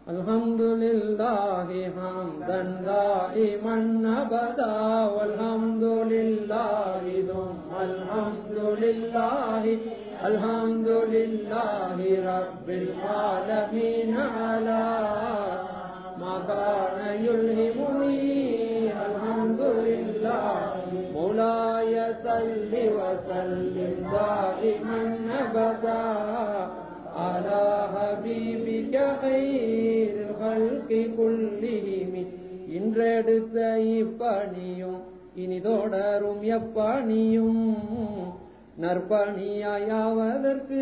الحمد لله حمدا دائما أبدا والحمد لله ثم الحمد لله الحمد لله رب العالمين على ما كان يلهمني الحمد لله مولاي صل وسلم دائما أبدا على حبيبك خير الخلق كلهم இன்றெடுத்த இப்பணியும் இனி தொடரும் எப்பணியும் நற்பணியாயாவதற்கு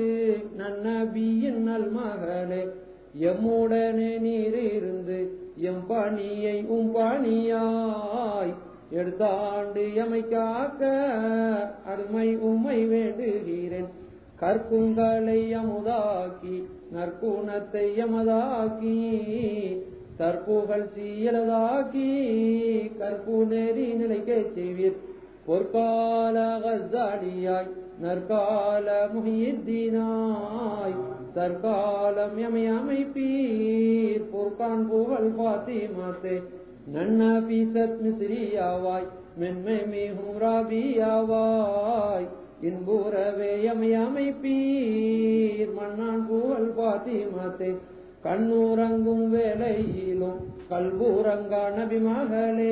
நன்னபியின் நல்மகளே எம்முடனே நீர் இருந்து எம் பணியை உம் பணியாய் எடுத்தாண்டு எமை காக்க அருமை உம்மை வேண்டுகிறேன் கற்குங்களை அமுதாக்கி நற்குணத்தை எமதாக்கி தற்புகள் சீயலதாக்கி கற்பு நெறி நிலைக்க செய்வீர் பொற்கால கசாடியாய் நற்கால முகியத்தினாய் தற்காலம் எமை அமைப்பீர் பொற்கான் புகழ் பாத்திமத்தே நன்ன பீசத் மிசிறியாவாய் மென்மை மிகும் ராபியாவாய் இன்புறவே எமை அமைப்பீர் மன்னான் புகழ் பாத்திமத்தே கண்ணூரங்கும் வேலையிலும் கல்பூரங்கா நபி மகளே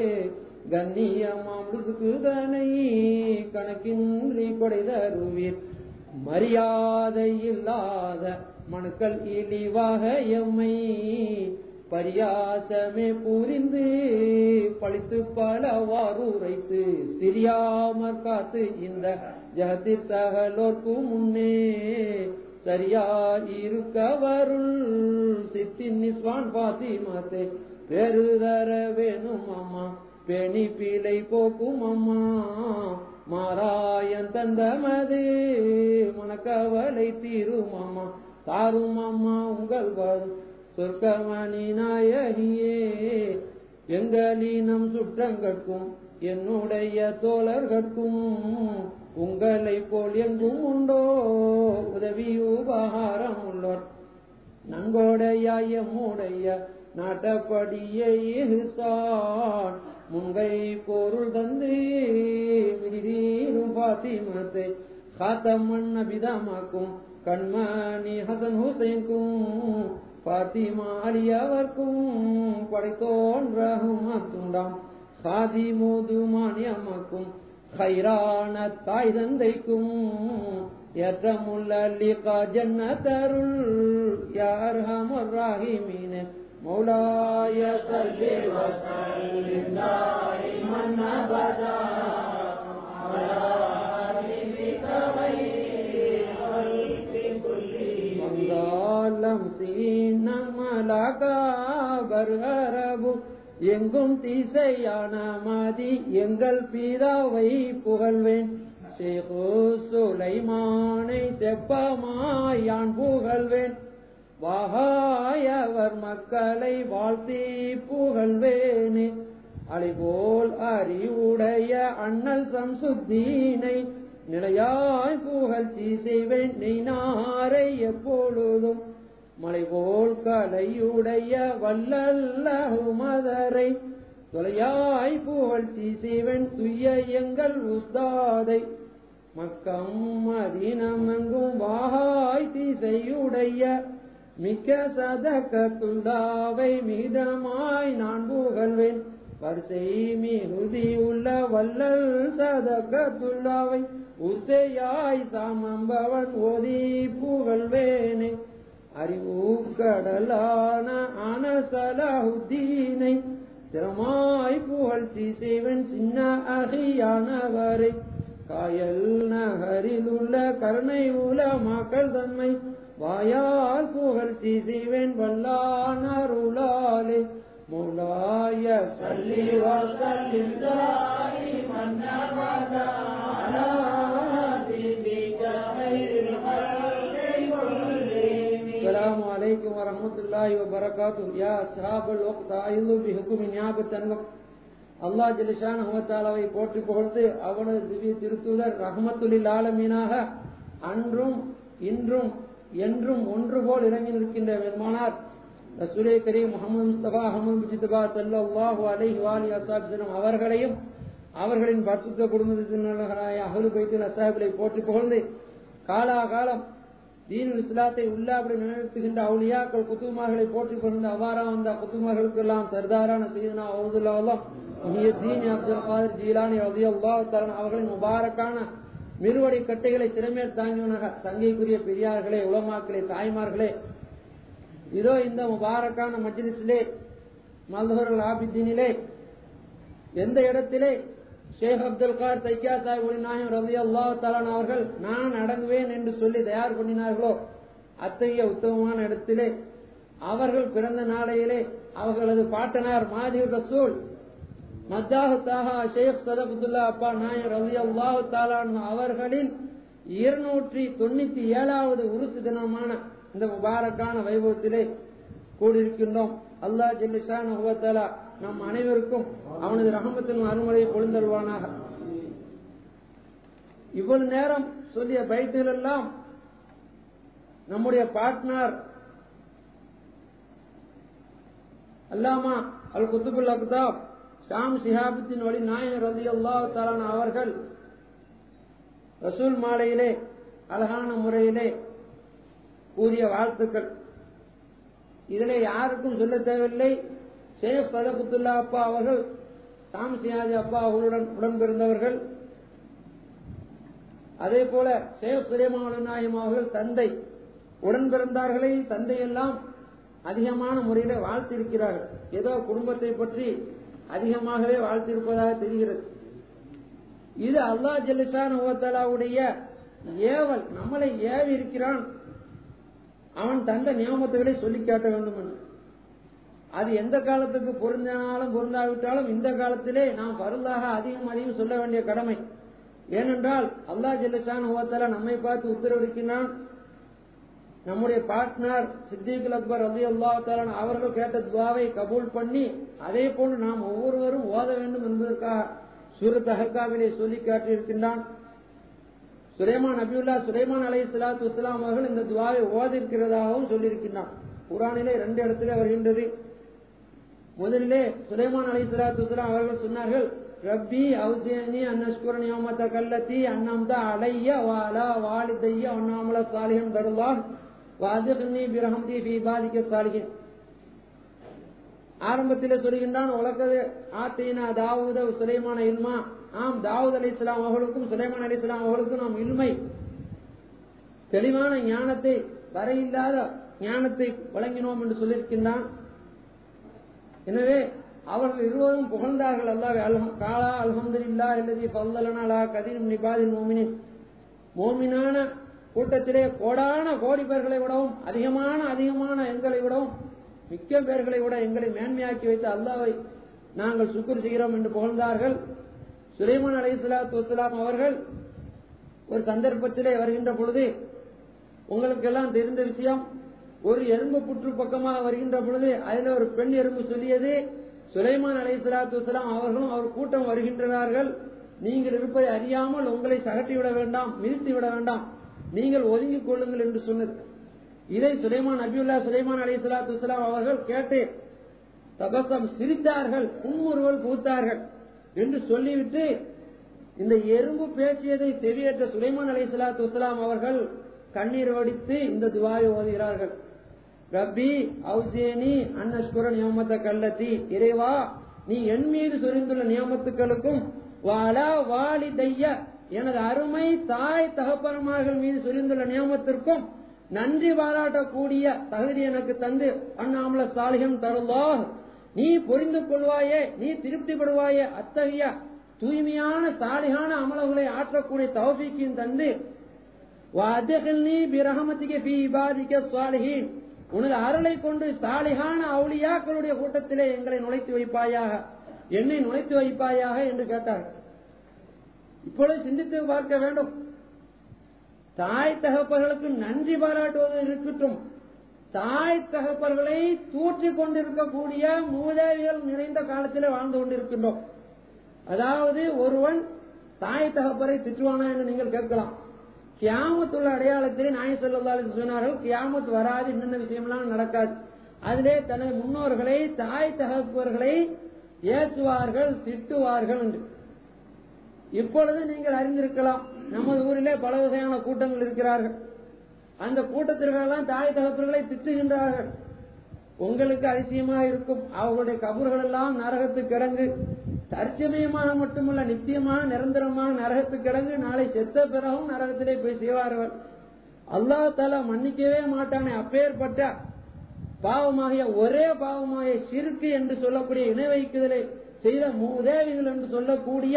கண்ணியமாம் ருசுக்குதனை கணக்கின்றி கொடைதருவீர் மரியாதை இல்லாத மனுக்கள் இழிவாக எம்மை பரியாசமே புரிந்து பழித்து பலவாறு உரைத்து சிரியாமற் காத்து இந்த ஜகத்தில் சகலோர்க்கு முன்னே சரியா இருக்கவருள் சித்தின் நிஸ்வான் பாத்திமத்தை பெருதர வேணும் அம்மா பெணி பீலை போக்கும் அம்மா மாராயன் தந்தமது மனக்கவலை தீரும் அம்மா தாரும் அம்மா உங்கள் வரும் சொர்க்கமணி நாயகியே எங்களினம் சுற்றங்கட்கும் என்னுடைய தோழர்கட்கும் உங்களை போல் எங்கும் உண்டோ உதவி உபகாரம் உள்ளோர் நன்கோடையாயமுடைய நாட்டப்படியே இஹ்சான் முங்கை பொருள் தந்து மிதிதீரும் பாத்திமத்தை காத்தம்மன் நபிதமாக்கும் கண்மணி ஹசன் ஹுசைனுக்கும் பாத்திமா அலியவர்க்கும் படைத்தோன் ரஹுமத்துண்டாம் சாதி மோதுமானியம்மாக்கும் ஹைரான தாய் தந்தைக்கும் ஏற்றமுள்ள லிகா ஜன்னதருள் யார் ஹமர் ராஹிமீன مولاي صل وسلم دائما ابدا على حبيبك خير خلق كلهم வந்தாலம் சீனமலகா பர்ஹரபு எங்கும் திசையான மதி எங்கள் பிதாவை புகழ்வேன் ஷேகு சுலைமானை செப்பமாயான் புகழ்வேன் வாகாயவர் மக்களை வாழ்த்தி புகழ்வேனே அலைபோல் அறிவுடைய அண்ணல் சம்சுத்தீனை நிலையாய் புகழ்ச்சி செய்வேன் நெய்னாரை எப்பொழுதும் மலைபோல் கலையுடைய வல்லல்லகுமதரை தொலையாய் புகழ்ச்சி செய்வன் துய்ய எங்கள் உஸ்தாதை மக்கம் மதினமெங்கும் வாகாய் திசையுடைய மிக்க சதக்கத்துண்டாவை மிதமாய் நான் புகழ்வேன் வரிசை மிகுதி உள்ள வல்லல் சதக்கத்துள்ளாவை உசையாய் சாமம்பவன் ஓதி புகழ்வேனே அறிவு கடலான அனசலாஹுத்தீனை திறமாய் புகழ்ச்சி செய்வன் சின்ன அகியானவரை காயல் நகரில் உள்ள கருணை உல மக்கள் தன்மை வாயால் புகழ்ச்சி செய்வேன் வல்லானருளாலே مولاي صل وسلم دائما ابدا على حبيبك خير الخلق كلهم السلام عليكم ورحمة الله وبركاته يا أصحاب الوقت أعيذوا بحكم نيابة الوقت அல்லாஹ் ஜலிஷான் ஹமத்தாலாவை போற்றி புகழ்ந்து அவனது திவ்ய திருத்துதர் ரஹமத்துலில் ஆலமீனாக அன்றும் இன்றும் என்றும் ஒன்று போல் இறங்கி நிற்கின்ற பெருமானார் ரசூலே கரீம் முகமது முஸ்தபா அஹமது முஜிதபா சல்லாஹு அலைஹி வாலி அசாபிசனம் அவர்களையும் அவர்களின் பசுத்த குடும்பத்தினர்களாய அகலு பைத்தில் அசாபிலை போற்றி புகழ்ந்து காலாகாலம் தீன் இஸ்லாத்தை உள்ளாபடி நிலைநிறுத்துகின்ற அவுலியாக்கள் குத்துமார்களை போற்றி புகழ்ந்து அவ்வாறா வந்த குத்துமார்களுக்கெல்லாம் சர்தாரான செய்தனா அவுதுல்லாவெல்லாம் தீன் அப்துல் காதர் ஜீலானி ரதி அல்லாஹ் அவர்களின் முபாரக்கான மிருவடி கட்டைகளை சிறமேல் தாங்கியவனாக சங்கைக்குரிய பெரியார்களே உலமாக்களே தாய்மார்களே இதோ இந்த முபாரக்கான மஜ்லிஸிலே மல்ஹர் ஆபித்தீனிலே எந்த இடத்திலே ஷேக் அப்துல் கார் தைக்கியா சாஹிப் நாயம் ரவி அல்லாஹ் தலான் அவர்கள் நான் அடங்குவேன் என்று சொல்லி தயார் பண்ணினார்களோ அத்தகைய உத்தமமான இடத்திலே அவர்கள் பிறந்த நாளையிலே அவர்களது பாட்டனார் மாதி ரசூல் மத்தாஹு தாஹா ஷேக் சதபுல்லா அப்பா நாயம் ரவி அல்லாஹு தாலான் அவர்களின் இருநூற்றி தொண்ணூத்தி ஏழாவது உருசு தினமான இந்த முபாரக்கான வைபவத்திலே கூடியிருக்கின்றோம் அல்லாஹ் ஜெல்லிஷான் ஹுவத்தலா நம் அனைவருக்கும் அவனது ரகமத்தின் அருமுறையை பொழுந்தருவானாக இவ்வளவு நேரம் சொல்லிய பைத்தில் எல்லாம் நம்முடைய பார்ட்னர் அல்லாமா அல் குத்துபுல் அக்தாப் ஷாம் சிஹாபுத்தின் வழி நாயகர் ரதி அல்லாஹ் தாலான அவர்கள் ரசூல் மாலையிலே அழகான முறையிலே கூறிய வாழ்த்துக்கள் இதிலே யாருக்கும் சொல்ல தேவையில்லை ஷேக் சதகுத்துல்லா அப்பா அவர்கள் சாம் சியாஜி அப்பா அவர்களுடன் உடன் பிறந்தவர்கள் அதே போல ஷேக் சுரேமாவளி நாயம் அவர்கள் தந்தை உடன் பிறந்தார்களை தந்தை எல்லாம் அதிகமான முறையில வாழ்த்திருக்கிறார்கள் ஏதோ குடும்பத்தை பற்றி அதிகமாகவே வாழ்த்திருப்பதாக தெரிகிறது இது அல்லா ஜல்லிசான் ஓத்தலாவுடைய ஏவல் நம்மளை ஏவி இருக்கிறான் அவன் தந்த நியமத்துகளை சொல்லி காட்ட வேண்டும் என்று அது எந்த காலத்துக்கு பொருந்தினாலும் பொருந்தாவிட்டாலும் இந்த காலத்திலே நாம் பருந்தாக அதிகம் அதிகம் சொல்ல வேண்டிய கடமை ஏனென்றால் அல்லா ஜெல்லசான் ஓத்தல நம்மை பார்த்து உத்தரவிடுக்கிறான் நம்முடைய பார்ட்னர் சித்திகுல் அக்பர் அலி அல்லா தாலான் அவர்கள் கேட்ட துவாவை கபூல் பண்ணி அதே போன்று நாம் ஒவ்வொருவரும் ஓத வேண்டும் என்பதற்காக சூரத் அஹக்காவிலே சொல்லி காட்டியிருக்கின்றான் சுலைமான் நபியுல்லா சுலைமான் அலை சலாத்து வஸ்லாம் அவர்கள் இந்த துவாவை ஓதிருக்கிறதாகவும் சொல்லியிருக்கின்றான் குரானிலே ரெண்டு இடத்துல வருகின்றது முதலிலே சுலைமான் அலை சலாத்து வஸ்லாம் அவர்கள் சொன்னார்கள் ரப்பி அவுசியனி அன்னஸ்குர நியமத்த கல்லத்தி அன்னம்த அலைய வாலா வாலிதைய அண்ணாமல சாலிகன் தருல்லா வாதிகனி பிரஹம்தி ஃபி பாலிக்க சாலிகின் ஆரம்பத்திலே சொல்கின்றான் உலகது ஆத்தீனா தாவூத சுலைமான இல்மா ஆம் தாவூத் அலி இஸ்லாம் அவர்களுக்கும் சுலைமான் அலி இஸ்லாம் அவர்களுக்கும் நாம் இல்மை தெளிவான ஞானத்தை வரையில்லாத ஞானத்தை வழங்கினோம் என்று சொல்லியிருக்கின்றான் எனவே அவர்கள் இருவரும் புகழ்ந்தார்கள் அல்லாவே அல்ஹம் காலா அல்ஹம்துலில்லா இல்லதி பல்லலனா அலா கதீரும் நிபாதின் மோமினின் மோமினான கூட்டத்திலே கோடான கோடி பேர்களை விடவும் அதிகமான அதிகமான எங்களை விடவும் மிக்க பேர்களை விட எங்களை மேன்மையாக்கி வைத்த அல்லாவை நாங்கள் சுக்குர் செய்கிறோம் என்று புகழ்ந்தார்கள் சுலைமான் அலை சலாத்து வசலாம் அவர்கள் ஒரு சந்தர்ப்பத்திலே வருகின்ற பொழுது உங்களுக்கெல்லாம் தெரிந்த விஷயம் ஒரு எறும்பு புற்று பக்கமாக வருகின்ற பொழுது அதில் ஒரு பெண் எறும்பு சொல்லியது சுலைமான் அலை சலாத்து வசலாம் அவர்களும் அவர் கூட்டம் வருகின்றார்கள் நீங்கள் இருப்பதை அறியாமல் உங்களை சகட்டிவிட வேண்டாம் மிதித்து விட வேண்டாம் நீங்கள் ஒதுங்கிக் கொள்ளுங்கள் என்று சொன்னது இதை சுலைமான் நபியுல்லா சுலைமான் அலி சலாத்து வலாம் அவர்கள் கேட்டு தபசம் சிரித்தார்கள் புன்முறுவல் பூத்தார்கள் என்று சொல்லிவிட்டு இந்த எறும்பு பேசியதை செவியேற்ற சுலைமான் அலி சலாத்து வலாம் அவர்கள் கண்ணீர் வடித்து இந்த துவாயை ஓதுகிறார்கள் ரப்பி அவுசேனி அன்னஸ்குர நியமத்த கல்லத்தி இறைவா நீ என் மீது சொரிந்துள்ள நியமத்துக்களுக்கும் வாலா வாலி தைய எனது அருமை தாய் தகப்பனமார்கள் மீது சொரிந்துள்ள நியமத்திற்கும் நன்றி பாராட்டக்கூடிய தகுதி எனக்கு தந்து அண்ணாமல சாலிகம் தருவா நீ புரிந்து கொள்வாயே நீ திருப்திப்படுவாயே அத்தகைய தூய்மையான சாலிகான அமலங்களை ஆற்றக்கூடிய தௌபிக்கையும் தந்து நீ பிரகமத்திக்கு பி இபாதிக்க சாலிகின் உனது அருளை கொண்டு சாலிகான அவுளியாக்களுடைய கூட்டத்திலே எங்களை நுழைத்து வைப்பாயாக என்னை நுழைத்து வைப்பாயாக என்று கேட்டார் இப்பொழுது சிந்தித்து பார்க்க வேண்டும் தாய் தகப்பர்களுக்கு நன்றி பாராட்டுவது இருக்கட்டும் தாய் தகப்பர்களை தூற்றிக் கொண்டிருக்கக்கூடிய மூதேவிகள் நிறைந்த காலத்தில் வாழ்ந்து கொண்டிருக்கின்றோம் அதாவது ஒருவன் தாய் தகப்பரை திட்டுவானா என்று நீங்கள் கேட்கலாம் கியாமத்துள்ள அடையாளத்திலே நாய சொல்லி சொன்னார்கள் கியாமத் வராது என்னென்ன விஷயம்லாம் நடக்காது அதிலே தனது முன்னோர்களை தாய் தகப்பவர்களை ஏசுவார்கள் திட்டுவார்கள் என்று இப்பொழுது நீங்கள் அறிந்திருக்கலாம் நமது ஊரிலே பல வகையான கூட்டங்கள் இருக்கிறார்கள் அந்த கூட்டத்திற்கெல்லாம் தாய் தகப்பர்களை திட்டுகின்றார்கள் உங்களுக்கு அதிசயமாக இருக்கும் அவர்களுடைய கபூர்கள் எல்லாம் நரகத்து கிடங்கு தற்சமயமாக மட்டுமல்ல நித்தியமாக நிரந்தரமாக நரகத்து கிடங்கு நாளை செத்த பிறகும் நரகத்திலே போய் செய்வார்கள் அல்லா தாலா மன்னிக்கவே மாட்டானே அப்பேற்பட்ட பாவமாகிய ஒரே பாவமாகிய சிறுக்கு என்று சொல்லக்கூடிய இணை வைக்குதலை செய்த உதவிகள் என்று சொல்லக்கூடிய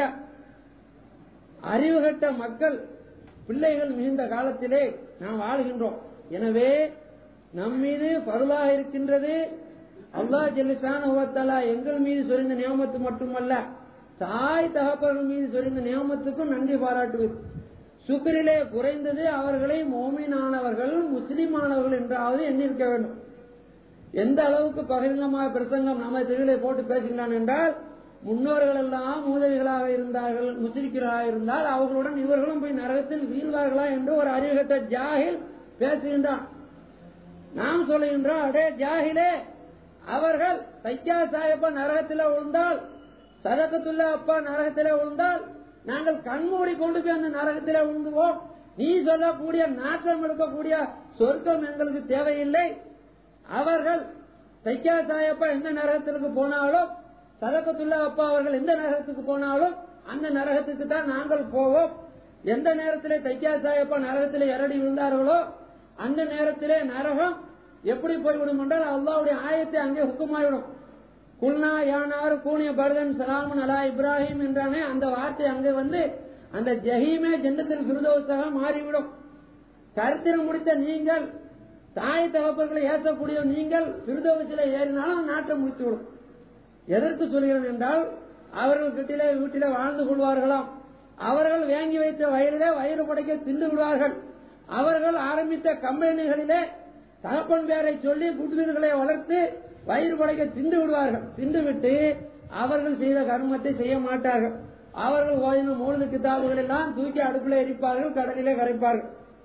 அறிவுகட்ட மக்கள் பிள்ளைகள் மிகுந்த காலத்திலே நாம் வாழ்கின்றோம் எனவே நம் மீது பருளாக இருக்கின்றது அல்லா ஜெல்லிசான எங்கள் மீது சொரிந்த நியமத்து மட்டுமல்ல தாய் தகப்பர்கள் மீது சொரிந்த நியமத்துக்கும் நன்றி பாராட்டுவது சுக்கரிலே குறைந்தது அவர்களை மோமினானவர்கள் முஸ்லிமானவர்கள் என்றாவது எண்ணிருக்க வேண்டும் எந்த அளவுக்கு பகிரங்கமாக பிரசங்கம் நம்ம தெருவிலே போட்டு பேசுகிறான் என்றால் முன்னோர்கள் எல்லாம் உதவிகளாக இருந்தார்கள் முஸ்லிக்கர்களாக இருந்தால் அவர்களுடன் இவர்களும் போய் நரகத்தில் வீழ்வார்களா என்று ஒரு அறிவுகட்ட ஜாகில் பேசுகின்றான் நாம் சொல்லுகின்றோம் அடே ஜாகிலே அவர்கள் தைக்கா சாயப்பா நரகத்தில் விழுந்தால் சதக்கத்துள்ள அப்பா நரகத்தில் விழுந்தால் நாங்கள் கண்மூடி கொண்டு போய் அந்த நரகத்தில் விழுந்துவோம் நீ சொல்லக்கூடிய நாற்றம் எடுக்கக்கூடிய சொர்க்கம் எங்களுக்கு தேவையில்லை அவர்கள் தைக்கா சாயப்பா எந்த நரகத்திற்கு போனாலும் சதக்கத்துள்ள அப்பா அவர்கள் எந்த நரகத்துக்கு போனாலும் அந்த நரகத்துக்கு தான் நாங்கள் போவோம் எந்த நேரத்திலே தைக்கா சாயப்பா நரகத்திலே இரடி விழுந்தார்களோ அந்த நேரத்திலே நரகம் எப்படி போய்விடும் என்றால் அல்லாவுடைய ஆயத்தை அங்கே ஹுக்குமாயிடும் குல்னா யானார் கூனிய பரதன் சலாமன் அலா இப்ராஹிம் என்றானே அந்த வார்த்தை அங்கே வந்து அந்த ஜஹீமே ஜெண்டத்தில் சுருதோத்சக மாறிவிடும் கருத்திரம் முடித்த நீங்கள் தாய் தகப்பர்களை ஏற்றக்கூடிய நீங்கள் சுருதோவசில ஏறினாலும் நாட்டம் முடித்துவிடும் எதற்கு சொல்கிறேன் என்றால் அவர்கள் கிட்டிலே வீட்டிலே வாழ்ந்து கொள்வார்களாம் அவர்கள் வாங்கி வைத்த வயலிலே வயிறு படைக்க தின்று விடுவார்கள் அவர்கள் ஆரம்பித்த கம்பெனிகளிலே தகப்பன் பேரை சொல்லி குட்டுவீர்களை வளர்த்து வயிறு படைக்க திண்டு விடுவார்கள் திண்டு விட்டு அவர்கள் செய்த கர்மத்தை செய்ய மாட்டார்கள் அவர்கள் ஓதின மூலது கிதாபுகள் எல்லாம் தூக்கி அடுப்பில் எரிப்பார்கள் கடலிலே கரைப்பார்கள்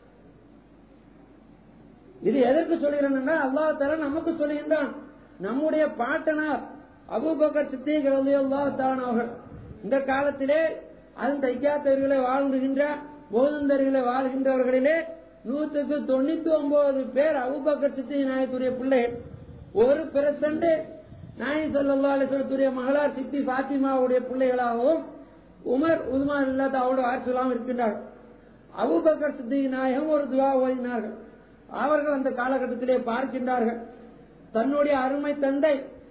இது எதற்கு சொல்கிறேன் என்றால் அல்லா தர நமக்கு சொல்லுகின்றான் நம்முடைய பாட்டனார் அபுபக்கர் சித்திக் அல்லா அவர்கள் இந்த காலத்திலே அதன் தைக்காத்தவர்களை வாழ்ந்துகின்ற போதந்தர்களை வாழ்கின்றவர்களிலே நூற்றுக்கு தொண்ணூத்தி ஒன்பது பேர் அபுபக்கர் சித்தி நாயத்துடைய பிள்ளைகள் ஒரு பிரசண்ட் நாயி சொல்லா அலிஸ்வரத்துடைய மகளார் சித்தி பாத்திமாவுடைய பிள்ளைகளாகவும் உமர் உதுமான் இல்லாத அவருடைய ஆட்சியெல்லாம் இருக்கின்றார்கள் அபுபக்கர் சித்தி நாயகம் ஒரு துவா ஓதினார்கள் அவர்கள் அந்த காலகட்டத்திலே பார்க்கின்றார்கள் தன்னுடைய அருமை தந்தை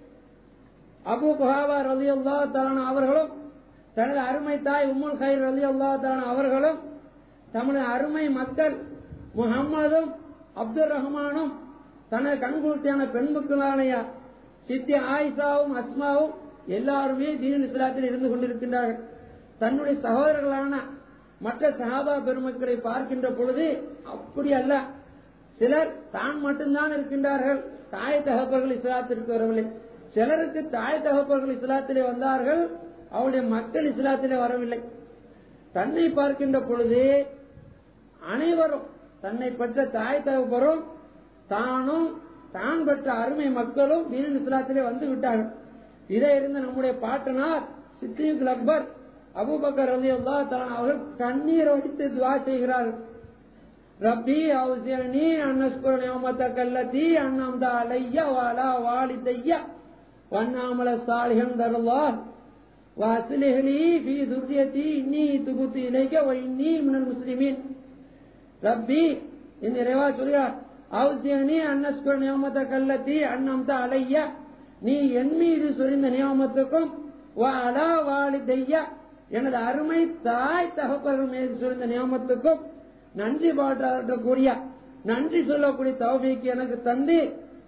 அபு குஹாவா ரலி அல்லா தலான அவர்களும் தனது அருமை தாய் உம்முல் ஹைர் ரலி அல்லா தலான அவர்களும் தமது அருமை மக்கள் முகம்மதும் அப்துல் ரஹ்மானும் தனது கண்குளுத்தியான பெண் மக்களான சித்தி ஆயிஷாவும் அஸ்மாவும் எல்லாருமே தீன் இஸ்லாத்தில் இருந்து கொண்டிருக்கின்றார்கள் தன்னுடைய சகோதரர்களான மற்ற சகாபா பெருமக்களை பார்க்கின்ற பொழுது அப்படி அல்ல சிலர் தான் மட்டும்தான் இருக்கின்றார்கள் தாய் தகப்பர்கள் இஸ்லாத்திற்கு வரவில்லை சிலருக்கு தாய் தகப்பர்கள் இஸ்லாத்திலே வந்தார்கள் அவருடைய மக்கள் இஸ்லாத்திலே வரவில்லை தன்னை பார்க்கின்ற பொழுது அனைவரும் தன்னை பெற்ற தாய் தகப்பரும் தானும் தான் பெற்ற அருமை மக்களும் தீன் இஸ்லாத்திலே வந்து விட்டார்கள் இதை இருந்த நம்முடைய பாட்டனார் சித்திக் அக்பர் அபுபக்கர் அலி அல்லா அவர்கள் கண்ணீர் வடித்து துவா செய்கிறார்கள் ரப்பி அவுசியனி அன்னஸ்குர நியமத்தக்க அல்லதி அன்னம்த அலைய வாலா வாலிதைய வண்ணாமல சாலிகம் தருவார் واصلح لي في ذريتي اني تبت اليك واني من المسلمين ربي ان இறைவா சொல்கிறார் அவுசியனி அன்னஸ்குர நியமத்த கல்லத்தி அன்னம்த அலைய நீ என் மீது சொரிந்த நியமத்துக்கும் வாலா வாலிதைய எனது அருமை தாய் தகப்பர்கள் மீது சொரிந்த நியமத்துக்கும் நன்றி பாட்டக்கூடிய நன்றி சொல்லக்கூடிய தௌபிக்கு எனக்கு தந்து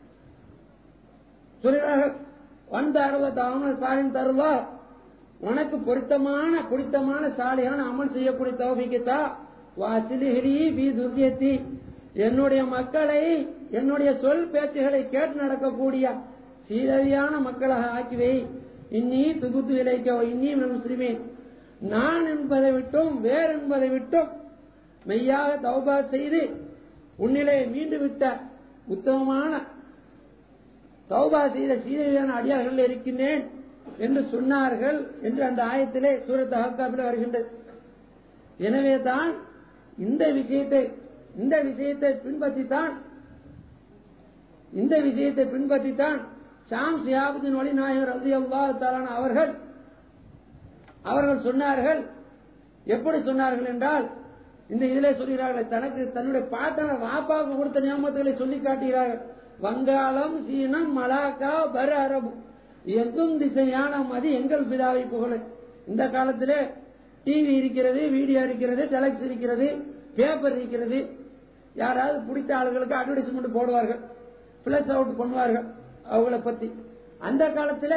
சொல்கிறார்கள் வந்த அறுபது அமல் சாயம் தருவா உனக்கு பொருத்தமான பிடித்தமான சாலையான அமல் செய்யக்கூடிய தௌபிக்குத்தா வாசிலிஹிரி பி துர்யத்தி என்னுடைய மக்களை என்னுடைய சொல் பேச்சுகளை கேட்டு நடக்கக்கூடிய சீதவியான மக்களாக ஆக்கிவை இன்னி துகுத்து விளைக்க இன்னி முஸ்லிமேன் நான் என்பதை விட்டும் வேறு என்பதை விட்டும் மெய்யாக தௌபா செய்து உன்னிலே மீண்டு விட்ட உத்தமமான தௌபா செய்த சீதையான அடியார்கள் இருக்கின்றேன் என்று சொன்னார்கள் என்று அந்த ஆயத்திலே சூரத் அஹக்காபில் வருகின்றது எனவே தான் இந்த விஷயத்தை இந்த விஷயத்தை பின்பற்றித்தான் இந்த விஷயத்தை பின்பற்றித்தான் ஷாம் சியாபுத்தின் ஒளி நாயகர் ரதி அல்லாஹாலான அவர்கள் அவர்கள் சொன்னார்கள் எப்படி சொன்னார்கள் என்றால் இந்த இதிலே சொல்கிறார்கள் தனக்கு தன்னுடைய பாட்டன வாப்பாவுக்கு கொடுத்த நியமத்துகளை சொல்லி காட்டுகிறார்கள் வங்காளம் சீனம் மலாக்கா பர அரபு எங்கும் திசையான மதி எங்கள் பிதாவை புகழ் இந்த காலத்திலே டிவி இருக்கிறது வீடியோ இருக்கிறது டெலக்ஸ் இருக்கிறது பேப்பர் இருக்கிறது யாராவது பிடித்த ஆளுகளுக்கு அட்வர்டைஸ்மெண்ட் போடுவார்கள் பிளஸ் அவுட் பண்ணுவார்கள் அவங்கள பத்தி அந்த காலத்துல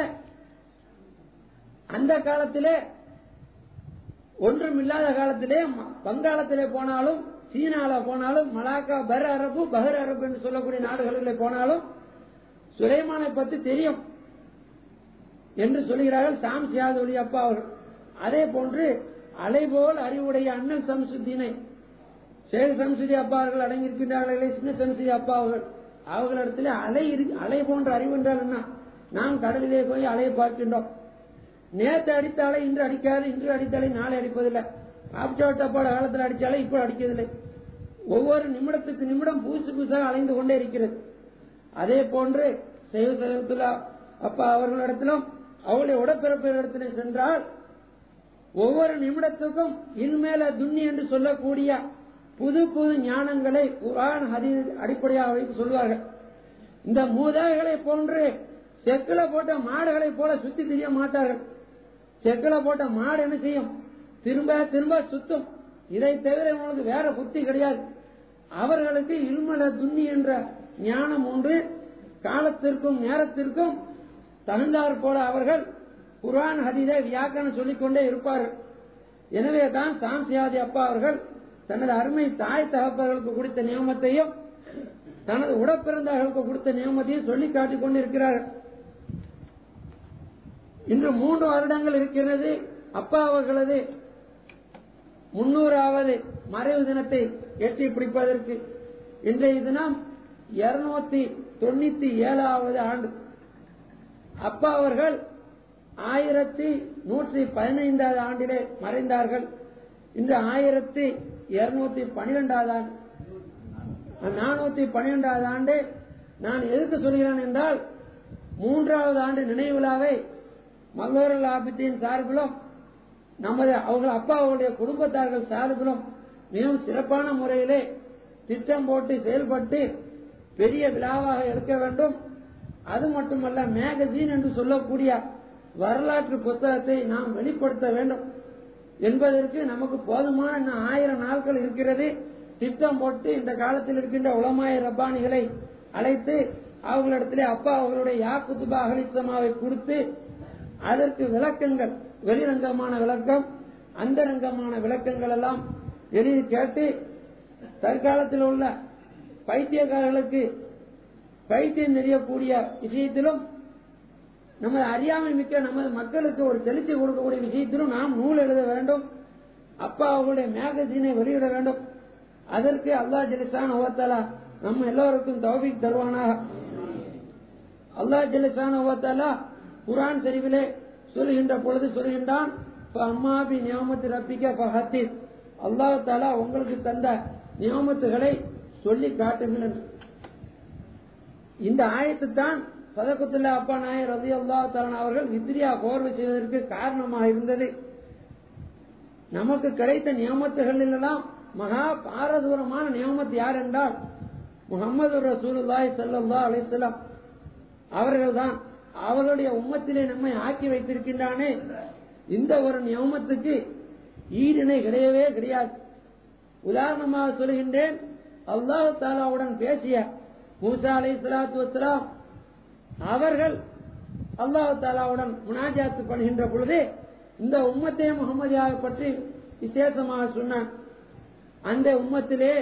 அந்த காலத்திலே ஒன்றும் இல்லாத காலத்திலே வங்காளத்திலே போனாலும் சீனால போனாலும் மலாக்கா பர் அரபு பஹர் அரபு என்று சொல்லக்கூடிய நாடுகளில் போனாலும் சுலைமானை பத்தி தெரியும் என்று சொல்கிறார்கள் சாம் சியாதொலி அப்பா அவர்கள் அதே போன்று அலைபோல் அறிவுடைய அண்ணன் சம்சுத்தீனை சேல் சம்சுதி அப்பா அவர்கள் அடங்கியிருக்கின்றார்களே சின்ன சம்சுதி அப்பா அவர்கள் அவர்களிடத்தில் அலை அலை போன்ற அறிவு என்றால் என்ன நாம் கடலிலே போய் அலையை பார்க்கின்றோம் நேற்று அடித்த அலை இன்று அடிக்காது இன்று அடித்தாலே நாளை அடிப்பதில்லை ஆப்டோட்டப்பாட காலத்தில் அடித்தாலே இப்போ அடிக்கவில்லை ஒவ்வொரு நிமிடத்துக்கு நிமிடம் புதுசு புதுசாக அலைந்து கொண்டே இருக்கிறது அதே போன்று செய்வ சதத்துல்லா அப்பா அவர்களிடத்திலும் அவளுடைய உடப்பிறப்பிடத்திலே சென்றால் ஒவ்வொரு நிமிடத்துக்கும் இன்மேல துண்ணி என்று சொல்லக்கூடிய புது புது ஞானங்களை குரான் ஹதீஸ் அடிப்படையாக வைத்து சொல்வார்கள் இந்த மூதாதைகளை போன்று செக்கில போட்ட மாடுகளை போல சுத்தி தெரிய மாட்டார்கள் செக்கில போட்ட மாடு என்ன செய்யும் திரும்ப திரும்ப சுத்தும் இதை தவிர உனக்கு வேற புத்தி கிடையாது அவர்களுக்கு இல்மல துண்ணி என்ற ஞானம் ஒன்று காலத்திற்கும் நேரத்திற்கும் தகுந்தாற் போல அவர்கள் குரான் ஹதீதை வியாக்கரணம் சொல்லிக்கொண்டே இருப்பார்கள் எனவே தான் சாம்சியாதி அப்பா அவர்கள் தனது அருமை தாய் தகப்பர்களுக்கு கொடுத்த நியமத்தையும் தனது உடப்பிறந்தார்களுக்கு கொடுத்த நியமத்தையும் சொல்லி காட்டிக் கொண்டிருக்கிறார்கள் இன்று மூன்று வருடங்கள் இருக்கிறது அப்பா அவர்களது முன்னூறாவது மறைவு தினத்தை எட்டி பிடிப்பதற்கு இன்றைய தினம் இருநூத்தி தொண்ணூத்தி ஏழாவது ஆண்டு அப்பா அவர்கள் ஆயிரத்தி நூற்றி பதினைந்தாவது ஆண்டிலே மறைந்தார்கள் இன்று ஆயிரத்தி இருநூத்தி பனிரெண்டாவது ஆண்டு நானூத்தி பனிரெண்டாவது ஆண்டு நான் எதுக்கு சொல்கிறேன் என்றால் மூன்றாவது ஆண்டு நினைவு விழாவை மல்லோரல் ஆபித்தின் சார்பிலும் நமது அவர்கள் அப்பா அவருடைய குடும்பத்தார்கள் சார்பிலும் மிகவும் சிறப்பான முறையிலே திட்டம் போட்டு செயல்பட்டு பெரிய விழாவாக எடுக்க வேண்டும் அது மட்டுமல்ல மேகசீன் என்று சொல்லக்கூடிய வரலாற்று புத்தகத்தை நாம் வெளிப்படுத்த வேண்டும் என்பதற்கு நமக்கு போதுமான இன்னும் ஆயிரம் நாட்கள் இருக்கிறது திட்டம் போட்டு இந்த காலத்தில் இருக்கின்ற உலமாய ரப்பானிகளை அழைத்து அவர்களிடத்திலே அப்பா அவர்களுடைய யா குத்துபா அகலிசமாவை கொடுத்து அதற்கு விளக்கங்கள் வெளிரங்கமான விளக்கம் அந்தரங்கமான விளக்கங்கள் எல்லாம் எழுதி கேட்டு தற்காலத்தில் உள்ள பைத்தியக்காரர்களுக்கு பைத்தியம் தெரியக்கூடிய விஷயத்திலும் நமது அறியாமை மிக்க நமது மக்களுக்கு ஒரு தெளிச்சு கொடுக்கக்கூடிய விஷயத்திலும் நாம் நூல் எழுத வேண்டும் அப்பா அவர்களுடைய மேகசீனை வெளியிட வேண்டும் அதற்கு அல்லா ஜலிசான் ஓவத்தாலா நம்ம எல்லோருக்கும் தௌபிக் தருவானாக அல்லா ஜலிசான் ஓவத்தாலா குரான் சரிவிலே சொல்லுகின்ற பொழுது சொல்லுகின்றான் அம்மாபி நியமத்து ரப்பிக்க பஹத்தீர் அல்லாஹ் தாலா உங்களுக்கு தந்த நியமத்துகளை சொல்லி காட்டுங்கள் என்று இந்த ஆயத்து தான் சதகுத்துல்லா அப்பா நாயர் ரதி அல்லா தலன் அவர்கள் இத்ரியா கோர்வை செய்வதற்கு காரணமாக இருந்தது நமக்கு கிடைத்த நியமத்துகளில் எல்லாம் மகா பாரதூரமான நியமத்து யார் என்றால் முகமது ரசூலுல்லாய் சல்லா அலிஸ்லாம் அவர்கள்தான் அவர்களுடைய உம்மத்திலே நம்மை ஆக்கி வைத்திருக்கின்றானே இந்த ஒரு நியமத்துக்கு ஈடிணை கிடையவே கிடையாது உதாரணமாக சொல்கின்றேன் அல்லாஹு தாலாவுடன் பேசிய மூசா அலை சலாத்து வசலாம் அவர்கள் அல்லாஹு தாலாவுடன் முனாஜாத்து பண்ணுகின்ற பொழுது இந்த உம்மத்தே முகமதியாக பற்றி விசேஷமாக சொன்னான் அந்த உம்மத்திலே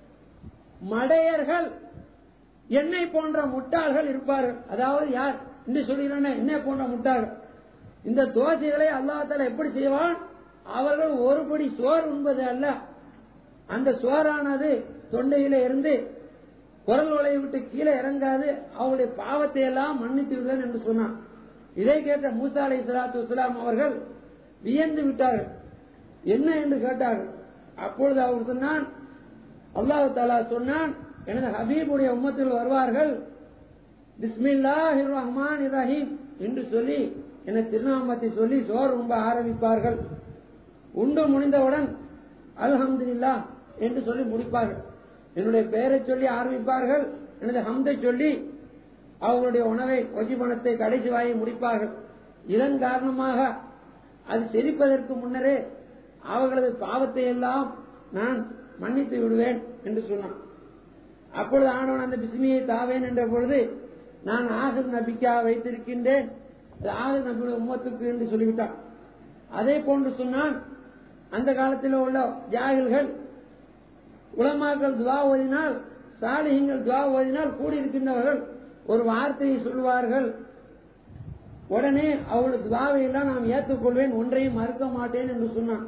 மடையர்கள் என்னை போன்ற முட்டாள்கள் இருப்பார்கள் அதாவது யார் என்று சொல்கிறேன் என்னை போன்ற முட்டாள்கள் இந்த தோசைகளை அல்லாஹால எப்படி செய்வான் அவர்கள் ஒருபடி சோறு உண்பது அல்ல அந்த சோறானது தொண்டையில இருந்து குரல் உலையை விட்டு கீழே இறங்காது அவருடைய பாவத்தை எல்லாம் மன்னித்து விடுவேன் என்று சொன்னான் இதை கேட்ட மூசா அலை சலாத்து வஸ்லாம் அவர்கள் வியந்து விட்டார்கள் என்ன என்று கேட்டார்கள் அப்பொழுது அவர் சொன்னான் அல்லாஹு தாலா சொன்னான் எனது ஹபீபுடைய உம்மத்தில் வருவார்கள் பிஸ்மில்லாஹிர் ரஹ்மான் ரஹீம் என்று சொல்லி என திருநாமத்தை சொல்லி சோர் உம்ப ஆரம்பிப்பார்கள் உண்டு முடிந்தவுடன் அல்ஹம்துலில்லாஹ் என்று சொல்லி முடிப்பார்கள் என்னுடைய பெயரை சொல்லி ஆரம்பிப்பார்கள் எனது ஹம்தை சொல்லி அவர்களுடைய உணவை ஒஜிபணத்தை கடைசி வாயை முடிப்பார்கள் இதன் காரணமாக அது செரிப்பதற்கு முன்னரே அவர்களது பாவத்தை எல்லாம் நான் மன்னித்து விடுவேன் என்று சொன்னான் அப்பொழுது ஆனவன் அந்த பிஸ்மியை தாவேன் என்ற பொழுது நான் ஆகர் நபிக்கா வைத்திருக்கின்றேன் அது ஆகர் நபியுடைய உம்மத்துக்கு என்று சொல்லிவிட்டான் அதே போன்று சொன்னான் அந்த காலத்தில் உள்ள ஜாகில்கள் உலமாக்கள் துவா ஓதினால் சாலிகங்கள் துவா ஓதினால் கூடியிருக்கின்றவர்கள் ஒரு வார்த்தையை சொல்லுவார்கள் உடனே அவளது துவாவை எல்லாம் நான் ஏற்றுக்கொள்வேன் ஒன்றையும் மறுக்க மாட்டேன் என்று சொன்னான்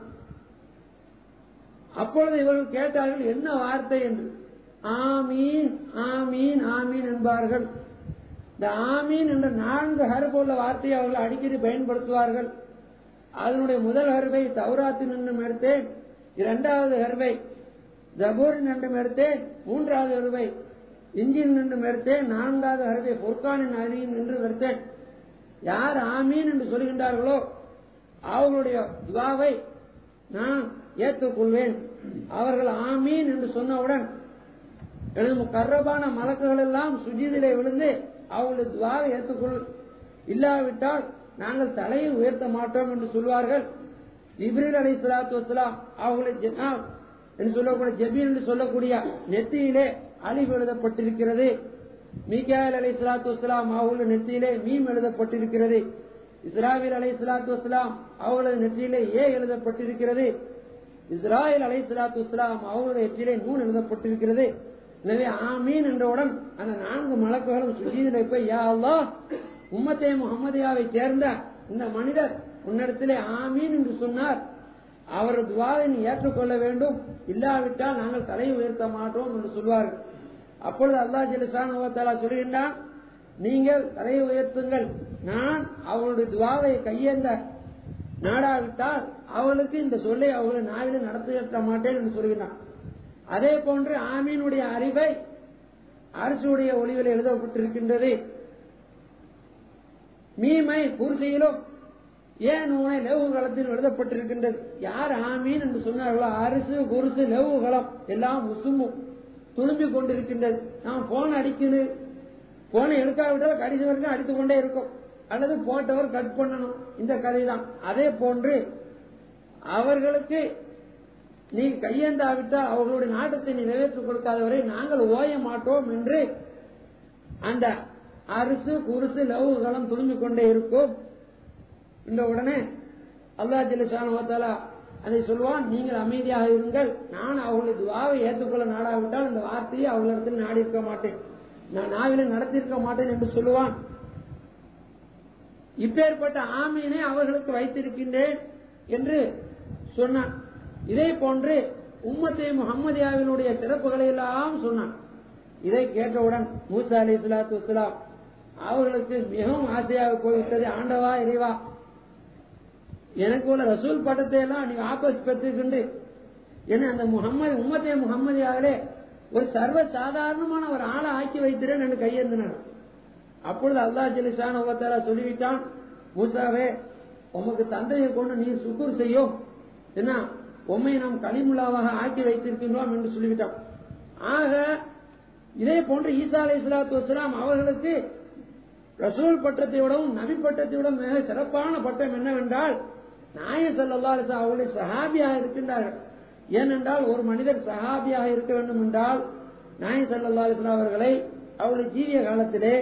அப்பொழுது இவர்கள் கேட்டார்கள் என்ன வார்த்தை என்று ஆமீன் ஆமீன் ஆமீன் என்பார்கள் இந்த ஆமீன் என்ற நான்கு ஹர்பு உள்ள வார்த்தையை அவர்கள் அடிக்கடி பயன்படுத்துவார்கள் அதனுடைய முதல் ஹர்வை தௌராத்தின் என்றும் எடுத்தேன் இரண்டாவது ஹர்வை ஜபூரின் என்றும் எடுத்தேன் மூன்றாவது ஹர்வை இஞ்சின் என்றும் எடுத்தேன் நான்காவது ஹர்வை பொற்கானின் அழியும் என்றும் எடுத்தேன் யார் ஆமீன் என்று சொல்கின்றார்களோ அவர்களுடைய துவாவை நான் ஏற்றுக்கொள்வேன் அவர்கள் ஆமீன் என்று சொன்னவுடன் எனது கர்ரபான மலக்குகள் எல்லாம் சுஜிதிலே விழுந்து அவர்களுடைய துவாவை ஏற்றுக்கொள் இல்லாவிட்டால் நாங்கள் தலையை உயர்த்த மாட்டோம் என்று சொல்வார்கள் ஜிப்ரீல் அலி சலாத்து வசலாம் அவர்களை ஜனாப் என்று சொல்லக்கூடிய ஜபீர் என்று சொல்லக்கூடிய நெத்தியிலே அழிவு எழுதப்பட்டிருக்கிறது மீகாயல் அலை சலாத்து வசலாம் அவர்களுடைய நெற்றியிலே மீம் எழுதப்பட்டிருக்கிறது இஸ்ராவில் அலை சலாத்து வசலாம் அவர்களது நெற்றியிலே ஏ எழுதப்பட்டிருக்கிறது இஸ்ராயல் அலை சலாத்து வசலாம் அவர்களுடைய நெற்றியிலே நூல் எழுதப்பட்டிருக்கிறது எனவே ஆமீன் என்றவுடன் அந்த நான்கு மலக்குகளும் சுஜீதிலே போய் யா அல்லாஹ் உம்மத்தே முகமதியாவை சேர்ந்த இந்த மனிதர் உன்னிடத்திலே ஆமீன் என்று சொன்னார் அவர் துவாவை நீ ஏற்றுக்கொள்ள வேண்டும் இல்லாவிட்டால் நாங்கள் தலை உயர்த்த மாட்டோம் என்று சொல்வார்கள் அப்பொழுது அல்லா ஜிலிசானா சொல்கின்றான் நீங்கள் தலையை உயர்த்துங்கள் நான் அவருடைய துவாவை கையேந்த நாடாவிட்டால் அவளுக்கு இந்த சொல்லை அவர்களை நாவில நடத்த மாட்டேன் என்று சொல்கிறான் அதே போன்று ஆமீனுடைய அறிவை அரசுடைய ஒளிவில் எழுதப்பட்டிருக்கின்றது மீமை குருசியிலும் ஏன் உனை லெவு களத்தில் எழுதப்பட்டிருக்கின்றது யார் ஆமீன் என்று சொன்னார்களோ அரசு குருசு லெவு களம் எல்லாம் உசுமும் துளும்பிக் கொண்டிருக்கின்றது நாம் போன் அடிக்குது போனை எடுக்காவிட்டால் கடித வரைக்கும் அடித்துக் கொண்டே இருக்கும் அல்லது போட்டவர் கட் பண்ணணும் இந்த கதை தான் அதே போன்று அவர்களுக்கு நீ கையேந்தாவிட்டால் அவர்களுடைய நாட்டத்தை நீ நிறைவேற்றிக் கொடுக்காதவரை நாங்கள் ஓய மாட்டோம் என்று அந்த அரசு குருசு லவுகளும் துணிந்து கொண்டே இருக்கும் இந்த உடனே அல்லா ஜிலிசானா அதை சொல்வான் நீங்கள் அமைதியாக இருங்கள் நான் அவர்களுடைய துவாவை ஏற்றுக்கொள்ள நாடாவிட்டால் இந்த வார்த்தையை அவர்களிடத்தில் நாடி இருக்க மாட்டேன் நான் நாவில நடத்தியிருக்க மாட்டேன் என்று சொல்லுவான் இப்பேற்பட்ட ஆமீனை அவர்களுக்கு வைத்திருக்கின்றேன் என்று சொன்னான் இதே போன்று உம்மத்தே முகம்மதியாவினுடைய சிறப்புகளை எல்லாம் சொன்னான் இதை கேட்டவுடன் மூசா அலி இஸ்லாத்து வஸ்லாம் அவர்களுக்கு மிகவும் ஆசையாக போய்விட்டது ஆண்டவா இறைவா எனக்கு உள்ள ரசூல் பட்டத்தை எல்லாம் நீ வாபஸ் பெற்றுக்கொண்டு என்ன அந்த முகம்மது உம்மத்தே முகம்மதியாவிலே ஒரு சர்வ சாதாரணமான ஒரு ஆளை ஆக்கி வைத்திருன்னு எனக்கு கையேந்தினார் அப்பொழுது அல்லா ஜலிசான் ஒவ்வொருத்தரா சொல்லிவிட்டான் மூசாவே உமக்கு தந்தையை கொண்டு நீ சுக்குர் செய்யும் என்ன உண்மை நாம் களிமுல்லாவாக ஆக்கி வைத்திருக்கின்றோம் என்று சொல்லிவிட்டான் ஆக இதே போன்று ஈசா அலி இஸ்லாத்து வஸ்லாம் அவர்களுக்கு ரசூல் பட்டத்தை விடவும் நபி பட்டத்தை விட மிக சிறப்பான பட்டம் என்னவென்றால் நாய சல்லா அலிசா அவருடைய சஹாபியாக இருக்கின்றார்கள் ஏனென்றால் ஒரு மனிதர் சஹாபியாக இருக்க வேண்டும் என்றால் நாய சல்லா அலிஸ்லாம் அவர்களை அவருடைய ஜீவிய காலத்திலே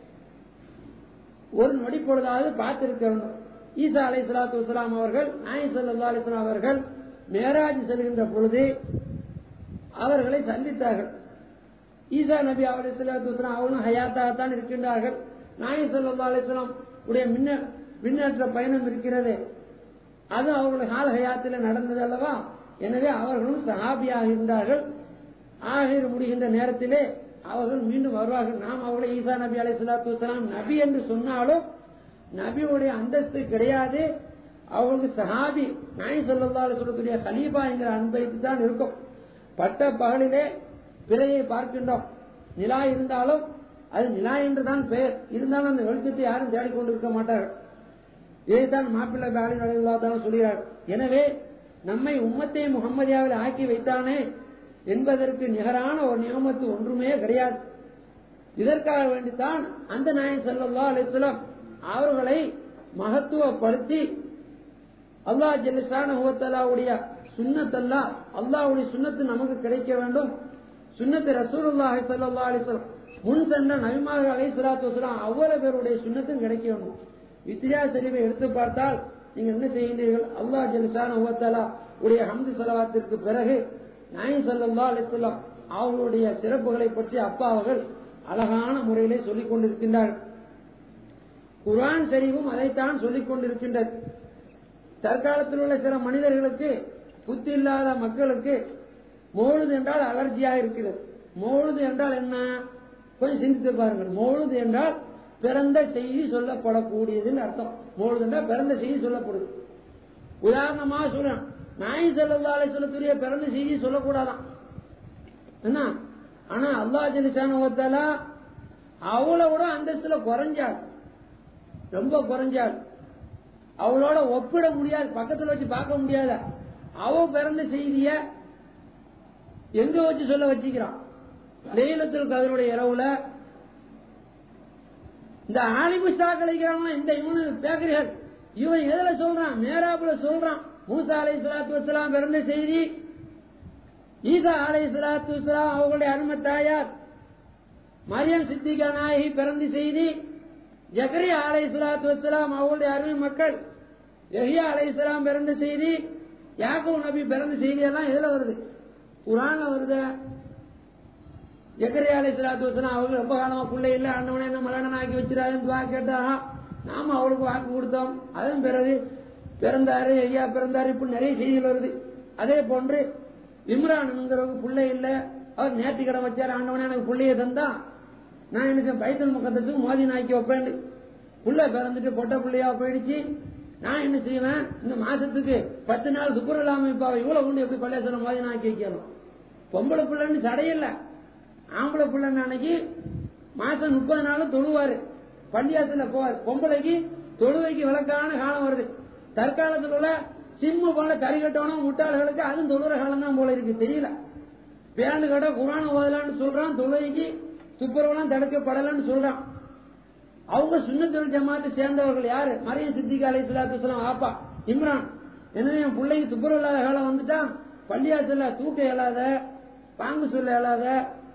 ஒரு நொடி பொழுதாவது பார்த்திருக்க வேண்டும் ஈசா அலை சலாத்து வலாம் அவர்கள் நாய் சல்லா அலிஸ்லாம் அவர்கள் மேராஜ் செல்கின்ற பொழுது அவர்களை சந்தித்தார்கள் ஈசா நபி அலி சலாத்து வலாம் அவர்களும் ஹயாத்தாகத்தான் இருக்கின்றார்கள் நாய் சல்லா அலிஸ்லாம் உடைய மின்னேற்ற பயணம் இருக்கிறது அது அவர்களுடைய கால ஹயாத்தில் நடந்தது அல்லவா எனவே அவர்களும் சஹாபியாக இருந்தார்கள் ஆகிர் முடிகின்ற நேரத்திலே அவர்கள் மீண்டும் வருவார்கள் நாம் அவர்களை ஈசா நபி அலை சலாத்து வலாம் நபி என்று சொன்னாலும் நபியுடைய அந்தஸ்து கிடையாது அவங்களுக்கு சஹாபி நாய் சொல்லா சொல்லக்கூடிய கலீபா என்கிற அன்பைத்து தான் இருக்கும் பட்ட பகலிலே பிறையை பார்க்கின்றோம் நிலா இருந்தாலும் அது நிலா என்றுதான் பெயர் இருந்தாலும் அந்த வெளிச்சத்தை யாரும் தேடிக்கொண்டு இருக்க மாட்டார்கள் இதைத்தான் மாப்பிள்ளை பாலி நடைமுறைதான் சொல்கிறார் எனவே நம்மை உம்மத்தை முகம்மதியாவில் ஆக்கி வைத்தானே என்பதற்கு நிகரான ஒரு நியமத்து ஒன்றுமே கிடையாது இதற்காக வேண்டித்தான் அந்த நாயன் செல்லல்லா அலிஸ்லாம் அவர்களை மகத்துவப்படுத்தி அல்லாஹ் ஜெலிசான உடைய சுண்ணத்தல்லா அல்லாஹ்வுடைய சுண்ணத்து நமக்கு கிடைக்க வேண்டும் சுண்ணத்து ரசூலுல்லாஹி ஸல்லல்லாஹு அலைஹி வஸல்லம் முன் சென்ற நபிமார்கள் அலைஹி ஸலாத்து வஸலாம் அவ்வளவு பேருடைய சுண்ணத்தும் கிடைக்க வேண்டும் வித்தியா சரிவை எடுத்து பார்த்தால் நீங்க என்ன செய்கின்றீர்கள் அல்லாஹ் ஜெலிசான உவத்தலா உடைய ஹம்து சலவாத்திற்கு பிறகு நாயி ஸல்லல்லாஹு அலைஹி வஸல்லம் அவர்களுடைய சிறப்புகளை பற்றி அப்பா அவர்கள் அழகான முறையிலே சொல்லிக் கொண்டிருக்கின்றார்கள் குர்ஆன் சரிவும் அதைத்தான் சொல்லிக் கொண்டிருக்கின்றது தற்காலத்தில் உள்ள சில மனிதர்களுக்கு புத்தி இல்லாத மக்களுக்கு மோழுது என்றால் அலர்ஜியா இருக்கிறது மோழுது என்றால் என்ன கொஞ்சம் சிந்தித்து பாருங்கள் மோழுது என்றால் பிறந்த செய்தி சொல்லப்படக்கூடியதுன்னு அர்த்தம் மோழுது என்றால் பிறந்த செய்தி சொல்லப்படுது உதாரணமா சொல்றேன் நாய் செல்லதாலே சொல்லக்கூடிய பிறந்த செய்தி சொல்லக்கூடாதான் என்ன ஆனா அல்லா ஜலிசான அவளை விட அந்தஸ்துல குறைஞ்சாள் ரொம்ப குறைஞ்சாள் அவளோட ஒப்பிட முடியாது பக்கத்துல வச்சு பார்க்க முடியாத அவ பிறந்த செய்திய எங்க வச்சு சொல்ல வச்சுக்கிறான் லைலத்தில் கதருடைய இரவுல இந்த ஆலிமுஸ்தா கழிக்கிறாங்க இந்த இவனு பேக்கரிகள் இவன் எதுல சொல்றான் மேராப்புல சொல்றான் மூசா அலை சலாத்து வசலாம் பிறந்த செய்தி ஈசா அலை சலாத்து வசலாம் அவங்களுடைய அருமை தாயார் மரியம் சித்திகா நாயகி பிறந்த செய்தி ஜக்கரியா அலை சலாத்து வசலாம் அவங்களுடைய அருமை மக்கள் எஹியா அலை இஸ்லாம் பிறந்த செய்தி யாக்கோ நபி பிறந்த செய்தி எல்லாம் எதுல வருது குரான்ல வருது ஜக்கரியா அலை சலாத்து வசலாம் அவங்க ரொம்ப காலமா பிள்ளை இல்ல அண்ணவனை என்ன மலனன் ஆக்கி வச்சிடாதுன்னு துவா கேட்டா நாம அவளுக்கு வாக்கு கொடுத்தோம் அதன் பிறகு பிறந்தாரு ஐயா பிறந்தாரு இப்படி நிறைய செய்திகள் வருது அதே போன்று இம்ரான்ங்கிறவங்க பிள்ளை இல்ல அவர் நேற்று கடை வச்சாரு ஆண்டவனே எனக்கு பிள்ளைய தந்தா நான் எனக்கு பைத்தல் முகத்துக்கு மோதி நாக்கி வைப்பேன் புள்ள பிறந்துட்டு பொட்ட பிள்ளையா போயிடுச்சு நான் என்ன செய்வேன் இந்த மாசத்துக்கு பத்து நாள் துப்புரம் இல்லாம இப்ப இவ்வளவு உண்டு எப்படி பள்ளியாசனம் மோதி நாக்கி வைக்கணும் பொம்பளை பிள்ளைன்னு தடையில்ல ஆம்பளை பிள்ளைன்னு அன்னைக்கு மாசம் முப்பது நாளும் தொழுவாரு பள்ளியாசல போவார் பொம்பளைக்கு தொழுவைக்கு விளக்கான காலம் வருது தற்காலத்தில் உள்ள சிம்மு போல கறி கட்டணும் முட்டாள்களுக்கு அதுவும் தொழுற காலம் தான் போல இருக்கு தெரியல பேண்டு கட்ட குரான ஓதலான்னு சொல்றான் தொழுகைக்கு துப்புரவுலாம் தடுக்கப்படலன்னு சொல்றான் அவங்க சுண்ணத்தொழில் ஜமாத்து சேர்ந்தவர்கள் யாரு மரிய சித்திகா அலை சலாத்து ஆப்பா இம்ரான் எனவே என் பிள்ளைக்கு துப்புரவு இல்லாத காலம் வந்துட்டா பள்ளியாசல்ல தூக்க இயலாத பாங்கு சொல்ல இயலாத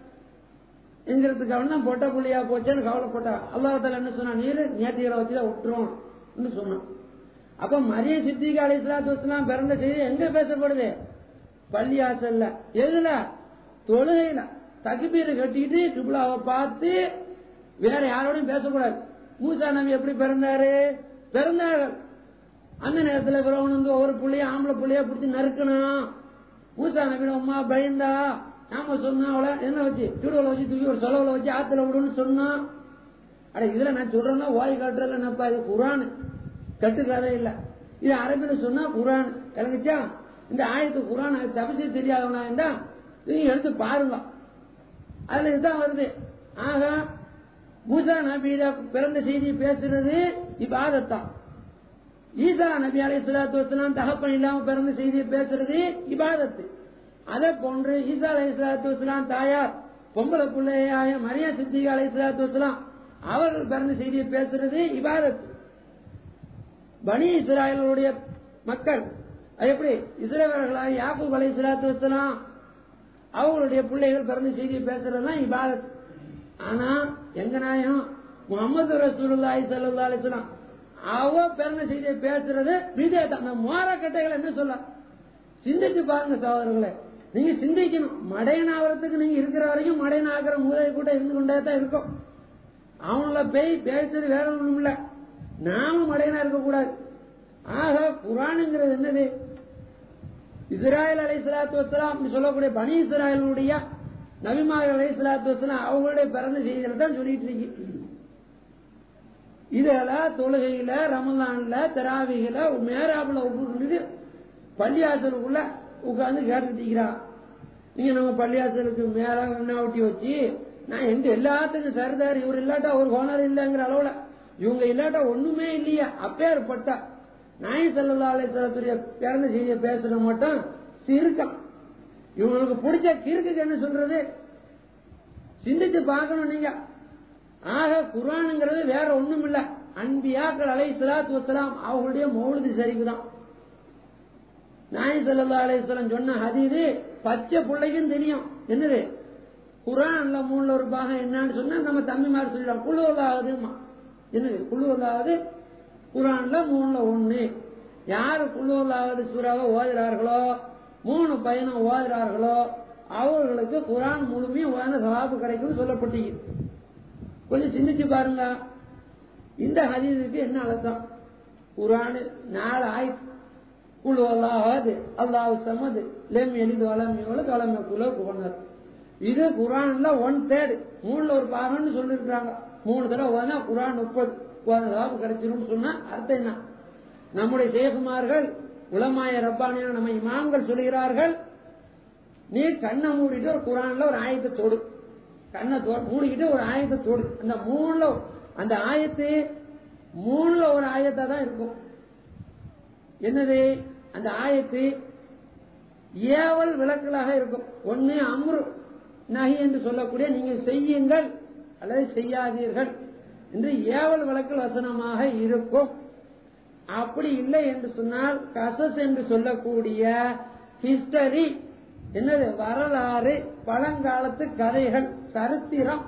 என்கிறதுக்கு அவன் தான் பொட்ட புள்ளியா போச்சேன்னு கவலைப்பட்டா அல்லாஹால என்ன சொன்னா நீரு நேத்திகளை வச்சுதான் விட்டுரும் சொன்னான் அப்ப மரிய சித்திகா அலை சலாத்து வசலாம் பிறந்த செய்தி எங்க பேசப்படுது பள்ளியாசல்ல எதுல தொழுகையில தகுபீர் கட்டிட்டு கிபிலாவை பார்த்து வேற யாரோடையும் பேசக்கூடாது மூசா நபி எப்படி பிறந்தாரு பிறந்தார்கள் அந்த நேரத்தில் பிறவன் வந்து ஒவ்வொரு புள்ளைய ஆம்பளை புள்ளைய பிடிச்சி நறுக்கணும் மூசா நபி அம்மா பயந்தா நாம சொன்னா அவளை என்ன வச்சு சுடுவலை வச்சு தூக்கி ஒரு சொலவுல வச்சு ஆத்துல விடுன்னு சொன்னான் அட இதுல நான் சொல்றேன்னா ஓய் காட்டுறதுல என்னப்பா இது குரான் கட்டுக்கதை இல்ல இது அரபில சொன்னா குரான் இறங்குச்சா இந்த ஆயத்து குரான் தபிச்சு தெரியாதவனா இருந்தா நீங்க எடுத்து பாருங்க அதுல இதுதான் வருது ஆக மூசா நபியில பிறந்த செய்தி பேசுறது இபாதத்தான் ஈசா நபி அலை சலாத்து வசலாம் தகப்பன் இல்லாம பிறந்த செய்தியை பேசுறது இபாதத்து அதே போன்று ஈசா அலை சலாத்து வசலாம் தாயார் பொம்பளை பிள்ளையாய மரியா சித்திகா அலை சலாத்து வசலாம் அவர்கள் பிறந்த செய்தியை பேசுறது இபாதத்து பனி இஸ்ராயலுடைய மக்கள் அது எப்படி இஸ்ரேலர்களாக யாக்கூப் அலை சலாத்து வசலாம் அவங்களுடைய பிள்ளைகள் பிறந்த செய்தியை பேசுறதுதான் இபாதத் ஆனா எங்க நாயம் முகமது ரசூலுல்லாஹி ஸல்லல்லாஹு அலைஹி வஸல்லம் அவ பிறந்த செய்தியை பேசுறது விதேத் அந்த மோரக்கட்டைகள் என்ன சொல்ல சிந்திச்சு பாருங்க சகோதரர்களே நீங்க சிந்திக்கணும் மடையன் ஆகிறதுக்கு நீங்க இருக்கிற வரைக்கும் மடையன் ஆகிற மூதை கூட இருந்து கொண்டே தான் இருக்கும் அவங்கள பேய் பேசுறது வேற ஒண்ணும் இல்ல நாமும் மடையனா இருக்கக்கூடாது ஆக குரானுங்கிறது என்னது இஸ்ராயல் அலை சலாத்து வசலாம் சொல்லக்கூடிய பனி இஸ்ராயலுடைய நபிமார்கள் அலை சலாத்து வசலாம் அவங்களுடைய பிறந்த செய்திகளை தான் சொல்லிட்டு இருக்கு இதுல தொழுகையில ரமலான்ல தெராவிகள மேராப்புல உட்காந்து பள்ளியாசலுக்குள்ள உட்கார்ந்து கேட்டுட்டு இருக்கிறா நீங்க நம்ம பள்ளியாசலுக்கு மேல என்ன ஒட்டி வச்சு நான் எங்க எல்லாத்துக்கும் சர்தார் இவர் இல்லாட்டா ஒரு கோனர் இல்லைங்கிற அளவுல இவங்க இல்லாட்டா ஒண்ணுமே இல்லையா அப்பேற்பட்டா நாய் செல்லல்லா அலைத்தலத்துடைய பிறந்த செய்தியை பேசுற மட்டும் சிறுக்கம் இவங்களுக்கு பிடிச்ச கிறுக்கு என்ன சொல்றது சிந்திச்சு பார்க்கணும் நீங்க ஆக குரானுங்கிறது வேற ஒண்ணும் இல்ல அன்பியாக்கள் அலை சலாத்து வசலாம் அவங்களுடைய மௌலுதி சரிவு தான் நாய் சல்லா அலையம் சொன்ன ஹதீது பச்சை பிள்ளைக்கும் தெரியும் என்னது குரான்ல மூணுல ஒரு பாகம் என்னன்னு சொன்னா நம்ம தம்பி மாதிரி சொல்லிடலாம் குழுவலாகுதுமா என்னது குழுவலாவது குரான்ல மூணுல ஒண்ணு யாரு குழுவலாவது சூறாவை ஓதுறார்களோ மூணு பையனும் ஓதுறார்களோ அவர்களுக்கு குரான் முழுமையும் ஓதின சவாபு கிடைக்கும் சொல்லப்பட்டீங்க கொஞ்சம் சிந்திச்சு பாருங்க இந்த ஹதீஸுக்கு என்ன அர்த்தம் குரான் நாலு ஆயிரத்து குழு அல்லாஹாது அல்லாஹ் சமது லெம் எளிது வளமையோட தலைமைக்குள்ள புகழ்ந்தார் இது குரான்ல ஒன் தேர்ட் மூணுல ஒரு பாகம்னு சொல்லிருக்காங்க மூணு தடவை ஓதா குரான் முப்பது சவாபு கிடைச்சிரும் சொன்னா அர்த்தம் என்ன நம்முடைய சேகுமார்கள் உலமாய ரப்பானியான நம்ம இமாம்கள் சொல்கிறார்கள் நீ கண்ணை மூடிட்டு ஒரு குரான்ல ஒரு ஆயத்தை தொடு கண்ணை மூடிக்கிட்டு ஒரு ஆயத்தை தொடு அந்த மூணுல அந்த ஆயத்து மூணுல ஒரு ஆயத்தா தான் இருக்கும் என்னது அந்த ஆயத்து ஏவல் விளக்கலாக இருக்கும் ஒன்னு அம்ரு நகி என்று சொல்லக்கூடிய நீங்கள் செய்யுங்கள் அல்லது செய்யாதீர்கள் என்று ஏவல் விளக்கல் வசனமாக இருக்கும் அப்படி இல்லை என்று சொன்னால் கசஸ் என்று சொல்லக்கூடிய ஹிஸ்டரி என்னது வரலாறு பழங்காலத்து கதைகள் சரித்திரம்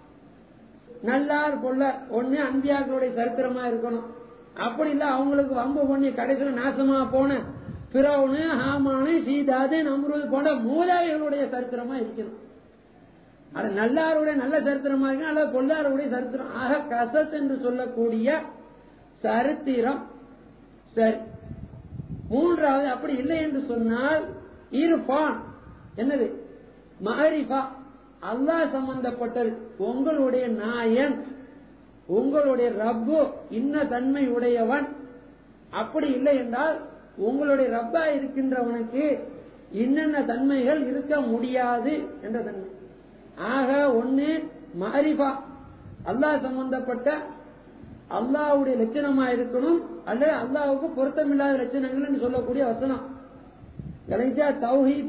நல்லார் கொள்ள ஒண்ணு அன்பியாக்களுடைய சரித்திரமா இருக்கணும் அப்படி இல்ல அவங்களுக்கு வம்பு பண்ணி கடைசியில் நாசமா போன பிறவுனு ஹாமானு சீதாது நம்ருது போன்ற மூதாவிகளுடைய சரித்திரமா இருக்கணும் அது நல்லாருடைய நல்ல சரித்திரமா இருக்கணும் அல்லது பொல்லாருடைய சரித்திரம் ஆக கசஸ் என்று சொல்லக்கூடிய சரித்திரம் சரி மூன்றாவது அப்படி இல்லை என்று சொன்னால் இருப்பான் என்னது மாரிஃபா அல்லாஹ் சம்பந்தப்பட்டது உங்களுடைய நாயன் உங்களுடைய ரப்பு இன்ன தன்மை உடையவன் அப்படி இல்லை என்றால் உங்களுடைய ரப்பா இருக்கின்றவனுக்கு இன்னென்ன தன்மைகள் இருக்க முடியாது என்ற தன்மை ஆக ஒன்னு மாரிஃபா அல்லாஹ் சம்பந்தப்பட்ட அல்லாவுடைய லட்சணமா இருக்கணும் அல்லது அல்லாவுக்கு பொருத்தமில்லாத லட்சணங்கள் சொல்லக்கூடிய வசனம் கலைஞ்சா தௌஹீத்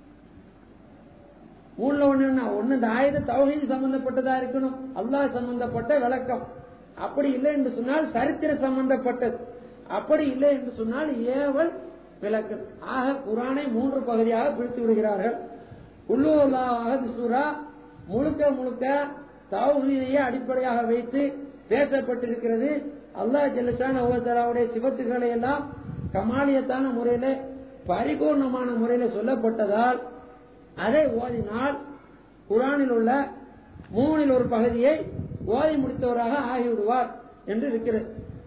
மூணுல ஒண்ணு என்ன ஒண்ணு இந்த ஆயுத தௌஹீத் சம்பந்தப்பட்டதா இருக்கணும் அல்லாஹ் சம்பந்தப்பட்ட விளக்கம் அப்படி இல்லை என்று சொன்னால் சரித்திர சம்பந்தப்பட்டது அப்படி இல்லை என்று சொன்னால் ஏவல் விளக்கம் ஆக குரானை மூன்று பகுதியாக பிரித்து விடுகிறார்கள் உள்ளூர்லாக சூரா முழுக்க முழுக்க தௌஹீதையே அடிப்படையாக வைத்து பேசப்பட்டிருக்கிறது அல்லாஹ் ஜெல்லசான ஓவத்தலாவுடைய சிவத்துக்களை எல்லாம் கமாலியத்தான முறையில பரிபூர்ணமான முறையில சொல்லப்பட்டதால் அதை ஓதினால் குரானில் உள்ள மூணில் ஒரு பகுதியை ஓதி முடித்தவராக ஆகிவிடுவார் என்று இருக்கிறது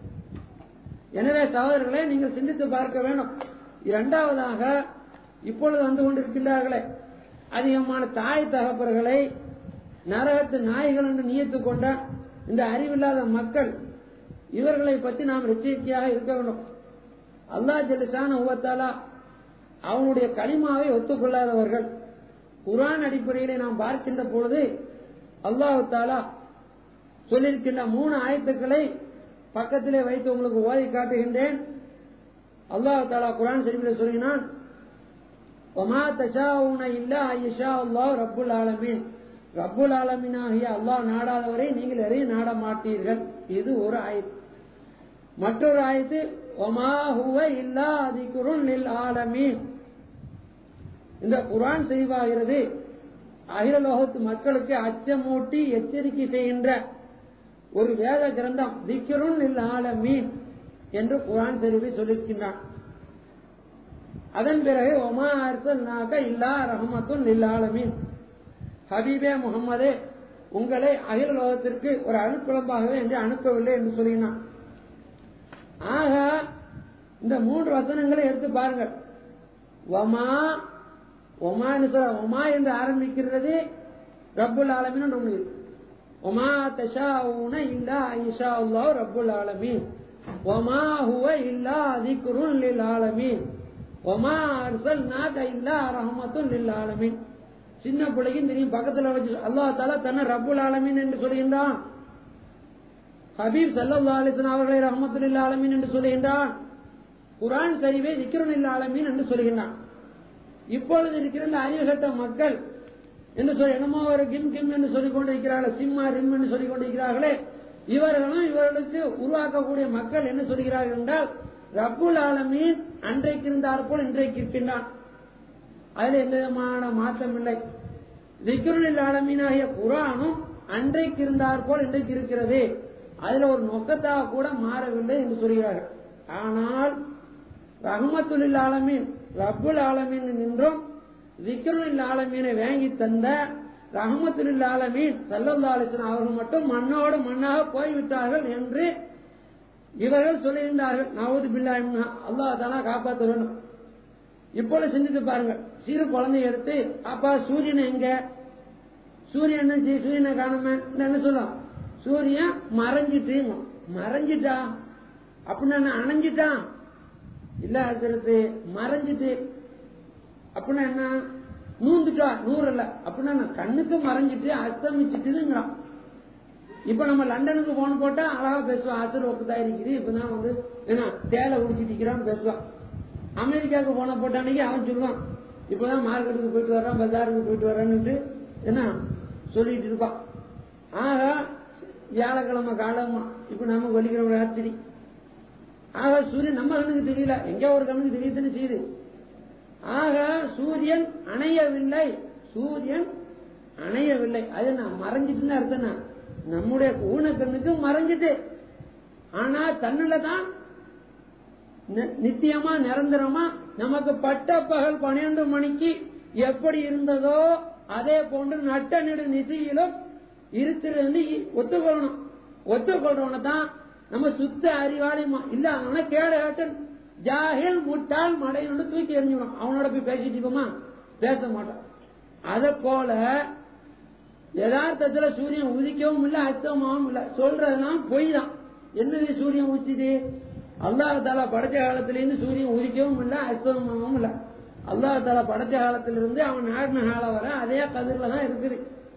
எனவே சகோதரர்களே நீங்கள் சிந்தித்து பார்க்க வேண்டும் இரண்டாவதாக இப்பொழுது வந்து கொண்டிருக்கின்றார்களே அதிகமான தாய் தகப்பர்களை நரகத்து நாய்கள் என்று நியத்து கொண்ட இந்த அறிவில்லாத மக்கள் இவர்களை பற்றி நாம் எச்சரிக்கையாக இருக்க வேண்டும் அல்லா ஜெலிசான உவத்தாலா அவனுடைய களிமாவை ஒத்துக்கொள்ளாதவர்கள் குரான் அடிப்படையிலே நாம் பார்க்கின்ற பொழுது அல்லாஹு தாலா சொல்லியிருக்கின்ற மூணு ஆயத்துக்களை பக்கத்திலே வைத்து உங்களுக்கு ஓதி காட்டுகின்றேன் அல்லாஹு தாலா குரான் சரிவில் சொல்லினான் ஒமா தஷாவுன இல்லா ஐஷா அல்லாஹ் ரப்புல் ஆலமீன் ரப்புல் ஆலமீன் ஆகிய அல்லாஹ் நாடாதவரை நீங்கள் எதையும் நாட மாட்டீர்கள் இது ஒரு ஆயத்து மற்றொரு ஆயத்து ஒமா ஹுவ இல்லா அதிகுருன் லில் ஆலமீன் இந்த குரான் செய்வாகிறது அகிலலோகத்து மக்களுக்கு அச்சமூட்டி எச்சரிக்கை செய்கின்ற ஒரு வேத கிரந்தம் திக்கருன் லில் ஆலமீன் என்று குரான் தெரிவி சொல்லியிருக்கின்றான் அதன் பிறகு ஒமா அர்சல்னாக்க இல்லா ரஹமத்துன் லில் ஆலமீன் ஹபீபே முகம்மதே உங்களை அகில லோகத்திற்கு ஒரு அணுக்குழம்பாகவே என்று அனுப்பவில்லை என்று சொல்லினான் ஆக இந்த மூன்று வசனங்களை எடுத்து பாருங்கள் ஒமா ஒமான்னு சொல்ல ஒமா என்று ஆரம்பிக்கிறது ரப்புல் ஆலமீன் ஒண்ணு இருக்கு ஒமா தஷாவுன இல்லா இன்ஷா அல்லாஹ் ரப்புல் ஆலமீன் ஒமா ஹுவ இல்லா திக்ருன் லில் ஆலமீன் ஒமா அர்சல்நாக இல்லா ரஹ்மத்துன் லில் ஆலமீன் சின்ன பிள்ளைக்கும் தெரியும் பக்கத்துல வச்சு அல்லாஹ் தாலா தன்னை ரப்புல் ஆலமீன் என்று சொல்கின்றான் ஹபீப் சல்லா அலிஸ்லாம் அவர்களை ரஹமத்துல்ல ஆலமீன் என்று சொல்லுகின்றான் குரான் சரிவே திக்ருன் ஆலமீன் என்று சொல்லுகின்றான் இப்பொழுது இருக்கிற இந்த அறிவுகட்ட மக்கள் என்று சொல்லி என்னமோ ஒரு கிம் கிம் என்று சொல்லிக் கொண்டிருக்கிறார்கள் சிம்மா ரிம் என்று சொல்லிக் கொண்டிருக்கிறார்களே இவர்களும் இவர்களுக்கு உருவாக்கக்கூடிய மக்கள் என்ன சொல்கிறார்கள் என்றால் ரப்புல் ஆலமீன் அன்றைக்கு இருந்தார் போல் இன்றைக்கு இருக்கின்றான் அதில் எந்த விதமான மாற்றம் இல்லை திக்ருல் ஆலமீன் ஆகிய குரானும் அன்றைக்கு இருந்தார் போல் இன்றைக்கு இருக்கிறது அதுல ஒரு நொக்கத்தாக கூட மாறவில்லை என்று சொல்கிறார்கள் ஆனால் ரஹமத்துல் ஆலமீன் ரப்புல் ஆலமீன் நின்றும் விக்ருல் ஆலமீனை வாங்கி தந்த ரஹமத்துல் ஆலமீன் சல்லல்லா அலிஸ்லாம் அவர்கள் மட்டும் மண்ணோடு மண்ணாக போய்விட்டார்கள் என்று இவர்கள் சொல்லுகின்றார்கள் நவது பில்லா அல்லாஹ் தானா காப்பாற்ற வேண்டும் இப்பொழுது சிந்தித்து பாருங்கள் சிறு குழந்தைய எடுத்து அப்பா சூரியன் எங்க சூரியன் என்ன செய்ய சூரியனை காணுமே என்ன சொல்லும் சூரியன் மறைஞ்சிட்டு மறைஞ்சிட்டா அப்படின்னா என்ன அணைஞ்சிட்டான் இல்ல அதுக்கு மறைஞ்சிட்டு அப்படின்னா என்ன நூந்துட்டா நூறு இல்ல அப்படின்னா என்ன கண்ணுக்கு மறைஞ்சிட்டு அஸ்தமிச்சிட்டுங்கிறான் இப்ப நம்ம லண்டனுக்கு போன போட்டா அழகா பேசுவான் அசர் ஒக்குதா இருக்குது இப்பதான் வந்து என்ன தேலை உடிச்சிட்டு இருக்கிறான்னு பேசுவான் அமெரிக்காவுக்கு போன போட்ட அன்னைக்கு அவன் சொல்லுவான் இப்பதான் மார்க்கெட்டுக்கு போயிட்டு வர்றான் பஜாருக்கு போயிட்டு வர்றான்னு என்ன சொல்லிட்டு இருப்பான் ஆக வியாழக்கிழமை காலமா இப்ப நம்ம வலிக்கிற ராத்திரி ஆக சூரியன் நம்ம கண்ணுக்கு தெரியல எங்க ஒரு கண்ணுக்கு தெரியத்தானே செய்யுது ஆக சூரியன் அணையவில்லை சூரியன் அணையவில்லை அது நான் மறைஞ்சிட்டுன்னு அர்த்தம் நம்முடைய ஊனக்கண்ணுக்கு மறைஞ்சிட்டு ஆனா தன்னுல தான் நித்தியமா நிரந்தரமா நமக்கு பட்ட பகல் பன்னிரண்டு மணிக்கு எப்படி இருந்ததோ அதே போன்று நட்ட நெடு நிதியிலும் இருக்கிறது ஒத்துக்கொள்ளணும் ஒத்துக்கொள்றவன தான் நம்ம சுத்த அறிவாளிமா இல்ல அவன கேடு ஜாகில் முட்டாள் மடையனோட தூக்கி எறிஞ்சிடும் அவனோட போய் பேசிட்டு இருப்போமா பேச மாட்டான் அத போல யதார்த்தத்துல சூரியன் உதிக்கவும் இல்ல அஸ்தமாவும் இல்ல சொல்றதுலாம் பொய் தான் என்னது சூரியன் உச்சிது அல்லாஹ் தாலா படைச்ச காலத்திலிருந்து சூரியன் உதிக்கவும் இல்ல அஸ்தமாவும் இல்ல அல்லாஹ் தாலா படைச்ச காலத்திலிருந்து அவன் நாடின காலம் வர அதே கதிரில தான் இருக்குது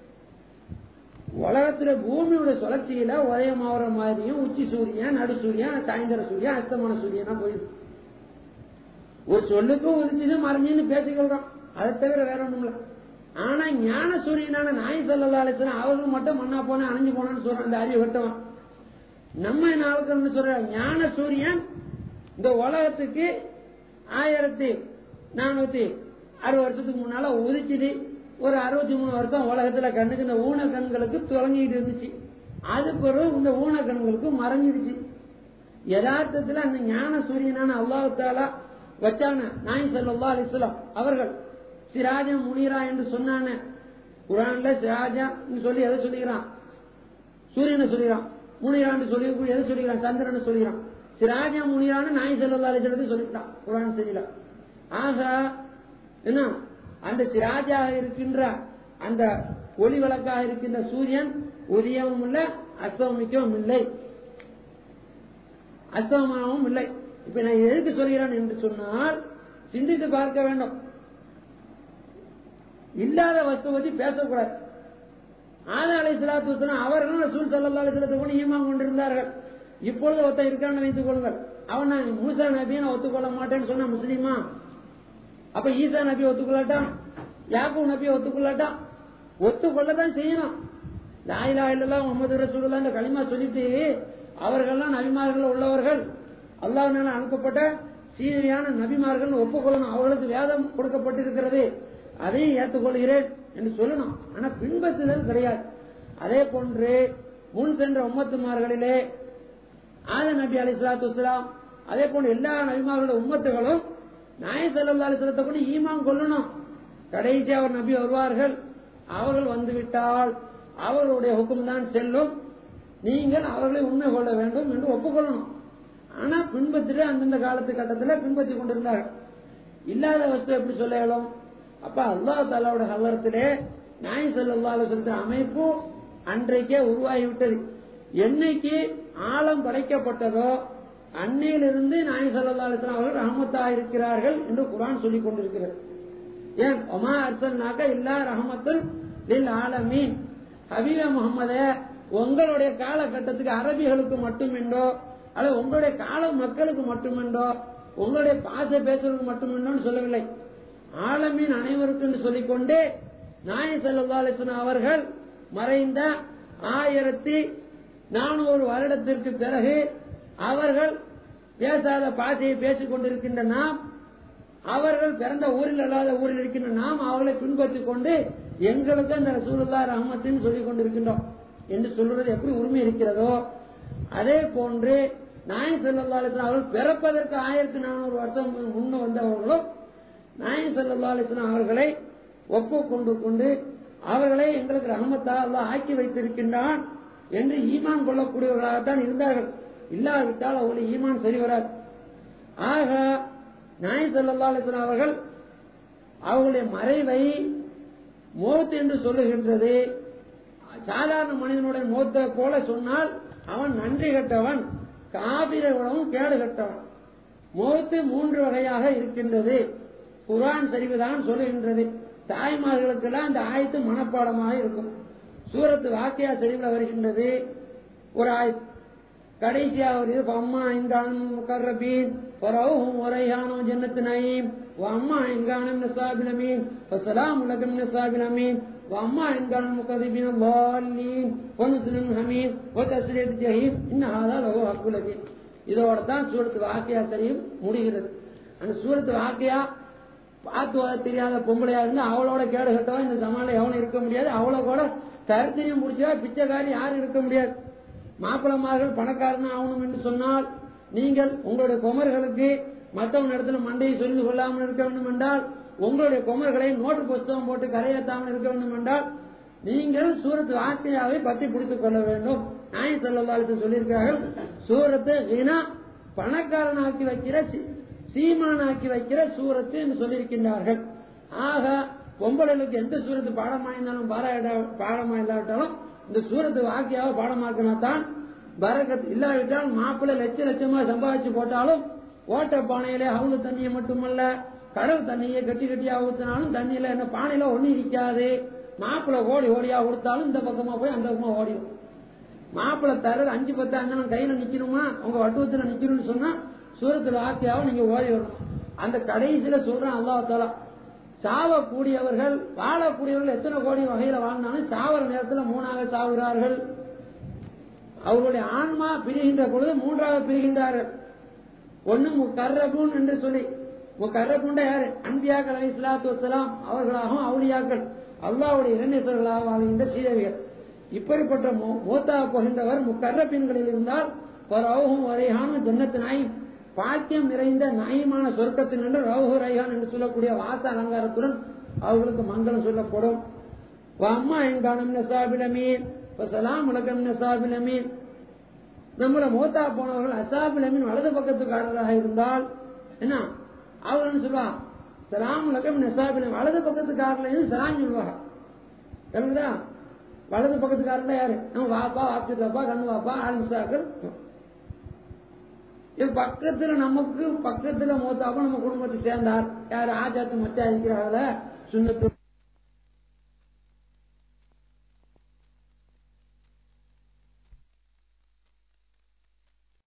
உலகத்துல பூமியோட சுழற்சியில உதயமாகிற மாதிரியும் உச்சி சூரியன் நடு சூரியன் சாயந்தர சூரியன் அஸ்தமான சூரியனா போயிடுது ஒரு சொல்லுக்கும் உதிச்சது மறைஞ்சுன்னு பேசிக்கொள்றோம் அதை தவிர வேற ஒண்ணும் இல்ல ஆனா ஞான சூரியனான நாய் சொல்லலா அலிஸ்லாம் அவர்கள் மட்டும் மண்ணா போனா அணைஞ்சு போனான்னு சொல்றான் அந்த அறிவு வெட்டவன் நம்ம என்ன ஆளுக்கு சொல்ற ஞான சூரியன் இந்த உலகத்துக்கு ஆயிரத்தி நானூத்தி அறுபது வருஷத்துக்கு முன்னால உதிச்சுது ஒரு அறுபத்தி மூணு வருஷம் உலகத்துல கண்ணுக்கு இந்த ஊன கண்களுக்கு தொடங்கிட்டு இருந்துச்சு அது பிறகு இந்த ஊன கண்களுக்கு மறைஞ்சிருச்சு யதார்த்தத்துல அந்த ஞான சூரியனான அல்லாஹாலா வச்சான நாய் சல்லா அலிஸ்லாம் அவர்கள் சிராஜா முனிரா என்று சொன்னான குரான்ல சிராஜா சொல்லி எதை சொல்லிக்கிறான் சூரியனை சொல்லிக்கிறான் முனிரான்னு சொல்லி எதை சொல்லிக்கிறான் சந்திரன் சொல்லிக்கிறான் சிராஜா முனிரான்னு நாய் சல்லா அலிஸ்லத்தை சொல்லிட்டான் குரான் செய்யல ஆக என்ன அந்த சிராஜாக இருக்கின்ற அந்த ஒளி விளக்காக இருக்கின்ற சூரியன் உதயவும் இல்லை அஸ்தமிக்கவும் இல்லை அஸ்தமாகவும் இல்லை இப்ப நான் எதுக்கு சொல்கிறேன் என்று சொன்னால் சிந்தித்து பார்க்க வேண்டும் இல்லாத வஸ்து பத்தி பேசக்கூடாது ஆதா அலை சலாத்து வசலாம் அவர்களும் ரசூல் சல்லா அலிஸ்லத்தை கூட ஈமான் கொண்டிருந்தார்கள் இப்பொழுது ஒருத்தன் இருக்கான்னு வைத்துக் கொள்ளுங்கள் அவன் நான் மூசா நபியை நான் ஒத்துக்கொள்ள மாட்டேன்னு சொன்ன முஸ்லீமா அப்ப ஈசா நபியை ஒத்துக்கொள்ளட்டான் யாக்கூ நபியை ஒத்துக்கொள்ளட்டான் ஒத்துக்கொள்ளதான் செய்யணும் லாயிலா இல்லல்லா முகமது ரசூலுல்லா இந்த களிமா சொல்லிட்டு அவர்கள்லாம் நபிமார்கள் உள்ளவர்கள் அல்லாஹ் அனுப்பப்பட்ட சீரியான நபிமார்கள் ஒப்புக்கொள்ளணும் அவர்களுக்கு வேதம் கொடுக்கப்பட்டிருக்கிறது அதையும் ஏற்றுக்கொள்கிறேன் என்று சொல்லணும் ஆனா பின்பற்றுதல் கிடையாது அதே போன்று முன் சென்ற உம்மத்துமார்களிலே ஆத நபி அலி சலாத்து வலாம் அதே போன்று எல்லா நபிமார்களோட உம்மத்துகளும் நாய செல்லா அலிஸ்லத்தை கூட ஈமான் கொள்ளணும் கடைசி அவர் நபி வருவார்கள் அவர்கள் வந்துவிட்டால் அவர்களுடைய ஹுக்கம் தான் செல்லும் நீங்கள் அவர்களை உண்மை கொள்ள வேண்டும் என்று ஒப்புக்கொள்ளணும் ஆனா பின்பற்றிட்டு அந்தந்த காலத்து கட்டத்தில் பின்பற்றி கொண்டிருந்தார்கள் இல்லாத வஸ்து எப்படி சொல்ல இயலும் அப்ப அல்லா தாலாவோட ஹலரத்திலே நாய் செல்லுள்ள அமைப்பு அன்றைக்கே உருவாகிவிட்டது என்னைக்கு ஆழம் படைக்கப்பட்டதோ அன்னையிலிருந்து நாய் சல்லா அலிஸ்லாம் அவர்கள் ரஹமத்தா இருக்கிறார்கள் என்று குரான் சொல்லிக் கொண்டிருக்கிறது ஏன் ஒமா அர்சல்னாக்க இல்லா ரஹமத்துல் லில் ஆலமீன் ஹபீப முகமதே உங்களுடைய காலகட்டத்துக்கு அரபிகளுக்கு மட்டுமென்றோ அல்லது உங்களுடைய கால மக்களுக்கு மட்டுமென்றோ உங்களுடைய பாச பேசுறதுக்கு மட்டுமென்றோன்னு சொல்லவில்லை ஆலமீன் அனைவருக்கும் சொல்லிக்கொண்டு நாய சல்லா அலிஸ்லாம் அவர்கள் மறைந்த ஆயிரத்தி நானூறு வருடத்திற்கு பிறகு அவர்கள் பேசாத பாஷையை பேசிக் கொண்டிருக்கின்ற நாம் அவர்கள் பிறந்த ஊரில் அல்லாத ஊரில் இருக்கின்ற நாம் அவர்களை பின்பற்றிக் கொண்டு எங்களுக்கு அந்த ரசூலுல்லா ரஹமத்தின்னு சொல்லிக் கொண்டிருக்கின்றோம் என்று சொல்றது எப்படி உரிமை இருக்கிறதோ அதே போன்று நாயன் செல்லல்லா அலிஸ்லாம் அவர்கள் பிறப்பதற்கு ஆயிரத்தி நானூறு வருஷம் முன்ன வந்தவர்களும் நாயன் செல்லல்லா அலிஸ்லாம் அவர்களை ஒப்பு கொண்டு கொண்டு அவர்களை எங்களுக்கு ரஹமத்தா அல்லாஹ் ஆக்கி வைத்திருக்கின்றான் என்று ஈமான் கொள்ளக்கூடியவர்களாகத்தான் இருந்தார்கள் இல்லாவிட்டால் அவர்களுடைய ஈமான் சரி வராது ஆக நாய் சல்லா அலிஸ்லாம் அவர்கள் அவர்களுடைய மறைவை மோத் என்று சொல்லுகின்றது சாதாரண மனிதனுடைய மோத்தை போல சொன்னால் அவன் நன்றி கட்டவன் காபிரை விடவும் கேடு கட்டவன் மோத்து மூன்று வகையாக இருக்கின்றது குரான் சரிவுதான் சொல்லுகின்றது தாய்மார்களுக்கெல்லாம் இந்த ஆயத்து மனப்பாடமாக இருக்கும் சூரத்து வாக்கியா சரிவில் வருகின்றது ஒரு ஆயத்து கடைசியா ஒரு அம்மா இங்கானும் முகர்ரபீன் வரவும் உரையானும் ஜன்னத்து நயீம் وأما إن كان من أصحاب اليمين فسلام لك من أصحاب اليمين وأما إن كان المكذبين الضالين ونزل حميم وتسلية جهيم إن هذا له حق اليقين இதோட தான் சூரத்து வாக்கியா சரியும் முடிகிறது அந்த சூரத்து வாக்கியா பார்த்து வர தெரியாத பொம்பளையா இருந்தா அவளோட கேடு கட்டவா இந்த சமாளில எவனும் இருக்க முடியாது அவளை கூட தரித்திரியம் முடிச்சா பிச்சைக்காரி யாரும் இருக்க முடியாது மாப்பிளமார்கள் பணக்காரன் ஆகணும் என்று சொன்னால் நீங்கள் உங்களுடைய குமர்களுக்கு மற்றவன் இடத்துல மண்டையை சொரிந்து கொள்ளாமல் இருக்க வேண்டும் என்றால் உங்களுடைய குமர்களை நோட்டு புஸ்தகம் போட்டு கரையேற்றாமல் இருக்க வேண்டும் என்றால் நீங்கள் சூரத்து வாக்கியாவை பற்றி பிடித்துக் கொள்ள வேண்டும் நாய் செல்லவாளத்தில் சொல்லியிருக்கிறார்கள் சூரத்து வீணா பணக்காரனாக்கி வைக்கிற சீமானாக்கி வைக்கிற சூரத்து என்று சொல்லியிருக்கின்றார்கள் ஆக பொம்பளைகளுக்கு எந்த சூரத்து பாடமா இருந்தாலும் பாடமா இல்லாவிட்டாலும் இந்த சூரத்து வாக்கியாவை பாடமாக்கினா தான் பரக்கத் இல்லாவிட்டால் மாப்பிள்ளை லட்ச லட்சமா சம்பாதிச்சு போட்டாலும் ஓட்ட பானையில அவுளு தண்ணியை மட்டுமல்ல கடல் தண்ணியை கட்டி கட்டியா ஊத்தினாலும் தண்ணியில என்ன பானையில ஒண்ணு இருக்காது மாப்பிள்ளை ஓடி ஓடியா கொடுத்தாலும் இந்த பக்கமா போய் அந்த பக்கமா ஓடிடும் மாப்பிள்ளை தரது அஞ்சு பத்து அஞ்சனம் கையில நிக்கணுமா உங்க வட்டுவத்துல நிக்கணும்னு சொன்னா சூரத்துல ஆக்கியாவை நீங்க ஓடி வரணும் அந்த கடைசியில சொல்றேன் அல்லாஹாலா சாவக்கூடியவர்கள் வாழக்கூடியவர்கள் எத்தனை கோடி வகையில வாழ்ந்தாலும் சாவர நேரத்துல மூணாக சாவுகிறார்கள் அவர்களுடைய ஆன்மா பிரிகின்ற பொழுது மூன்றாக பிரிகின்றார்கள் ஒண்ணு முக்கர்ரபூன் என்று சொல்லி முக்கர்ரபூண்ட யாரு அன்பியாக்கள் அலி இஸ்லாத்து வசலாம் அவர்களாகவும் அவுளியாக்கள் அல்லாவுடைய இளைஞர்களாக வாழ்கின்ற சீதவிகள் இப்படிப்பட்ட மூத்தா போகின்றவர் முக்கர்ரபின்களில் இருந்தால் ரவுகும் வரையான ஜன்னத்து நாயும் பாக்கியம் நிறைந்த நாயமான சொர்க்கத்தில் என்று ரவுஹு ரைஹான் என்று சொல்லக்கூடிய வாச அலங்காரத்துடன் அவர்களுக்கு மங்களம் சொல்லப்படும் அம்மா எங்கானம் நசாபிலமீன் சலாம் உலகம் நசாபிலமீன் நம்மள மூத்தா போனவர்கள் அசாபிலமின் வலது பக்கத்துக்காரராக இருந்தால் என்ன அவர் என்ன சொல்லுவா சலாம் உலகம் நசாபிலம் வலது பக்கத்துக்காரர்கள் சலாம் சொல்லுவாங்க தெரியுதா வலது பக்கத்துக்காரன் யாரு நம்ம வாப்பா வாப்பிப்பா கண்ணு வாப்பா ஆரம்பிச்சாக்கள் இது பக்கத்துல நமக்கு பக்கத்துல மூத்தாப்பா நம்ம குடும்பத்தை சேர்ந்தார் யார் ஆஜாத்து மச்சா இருக்கிறாங்கள சுண்ணத்து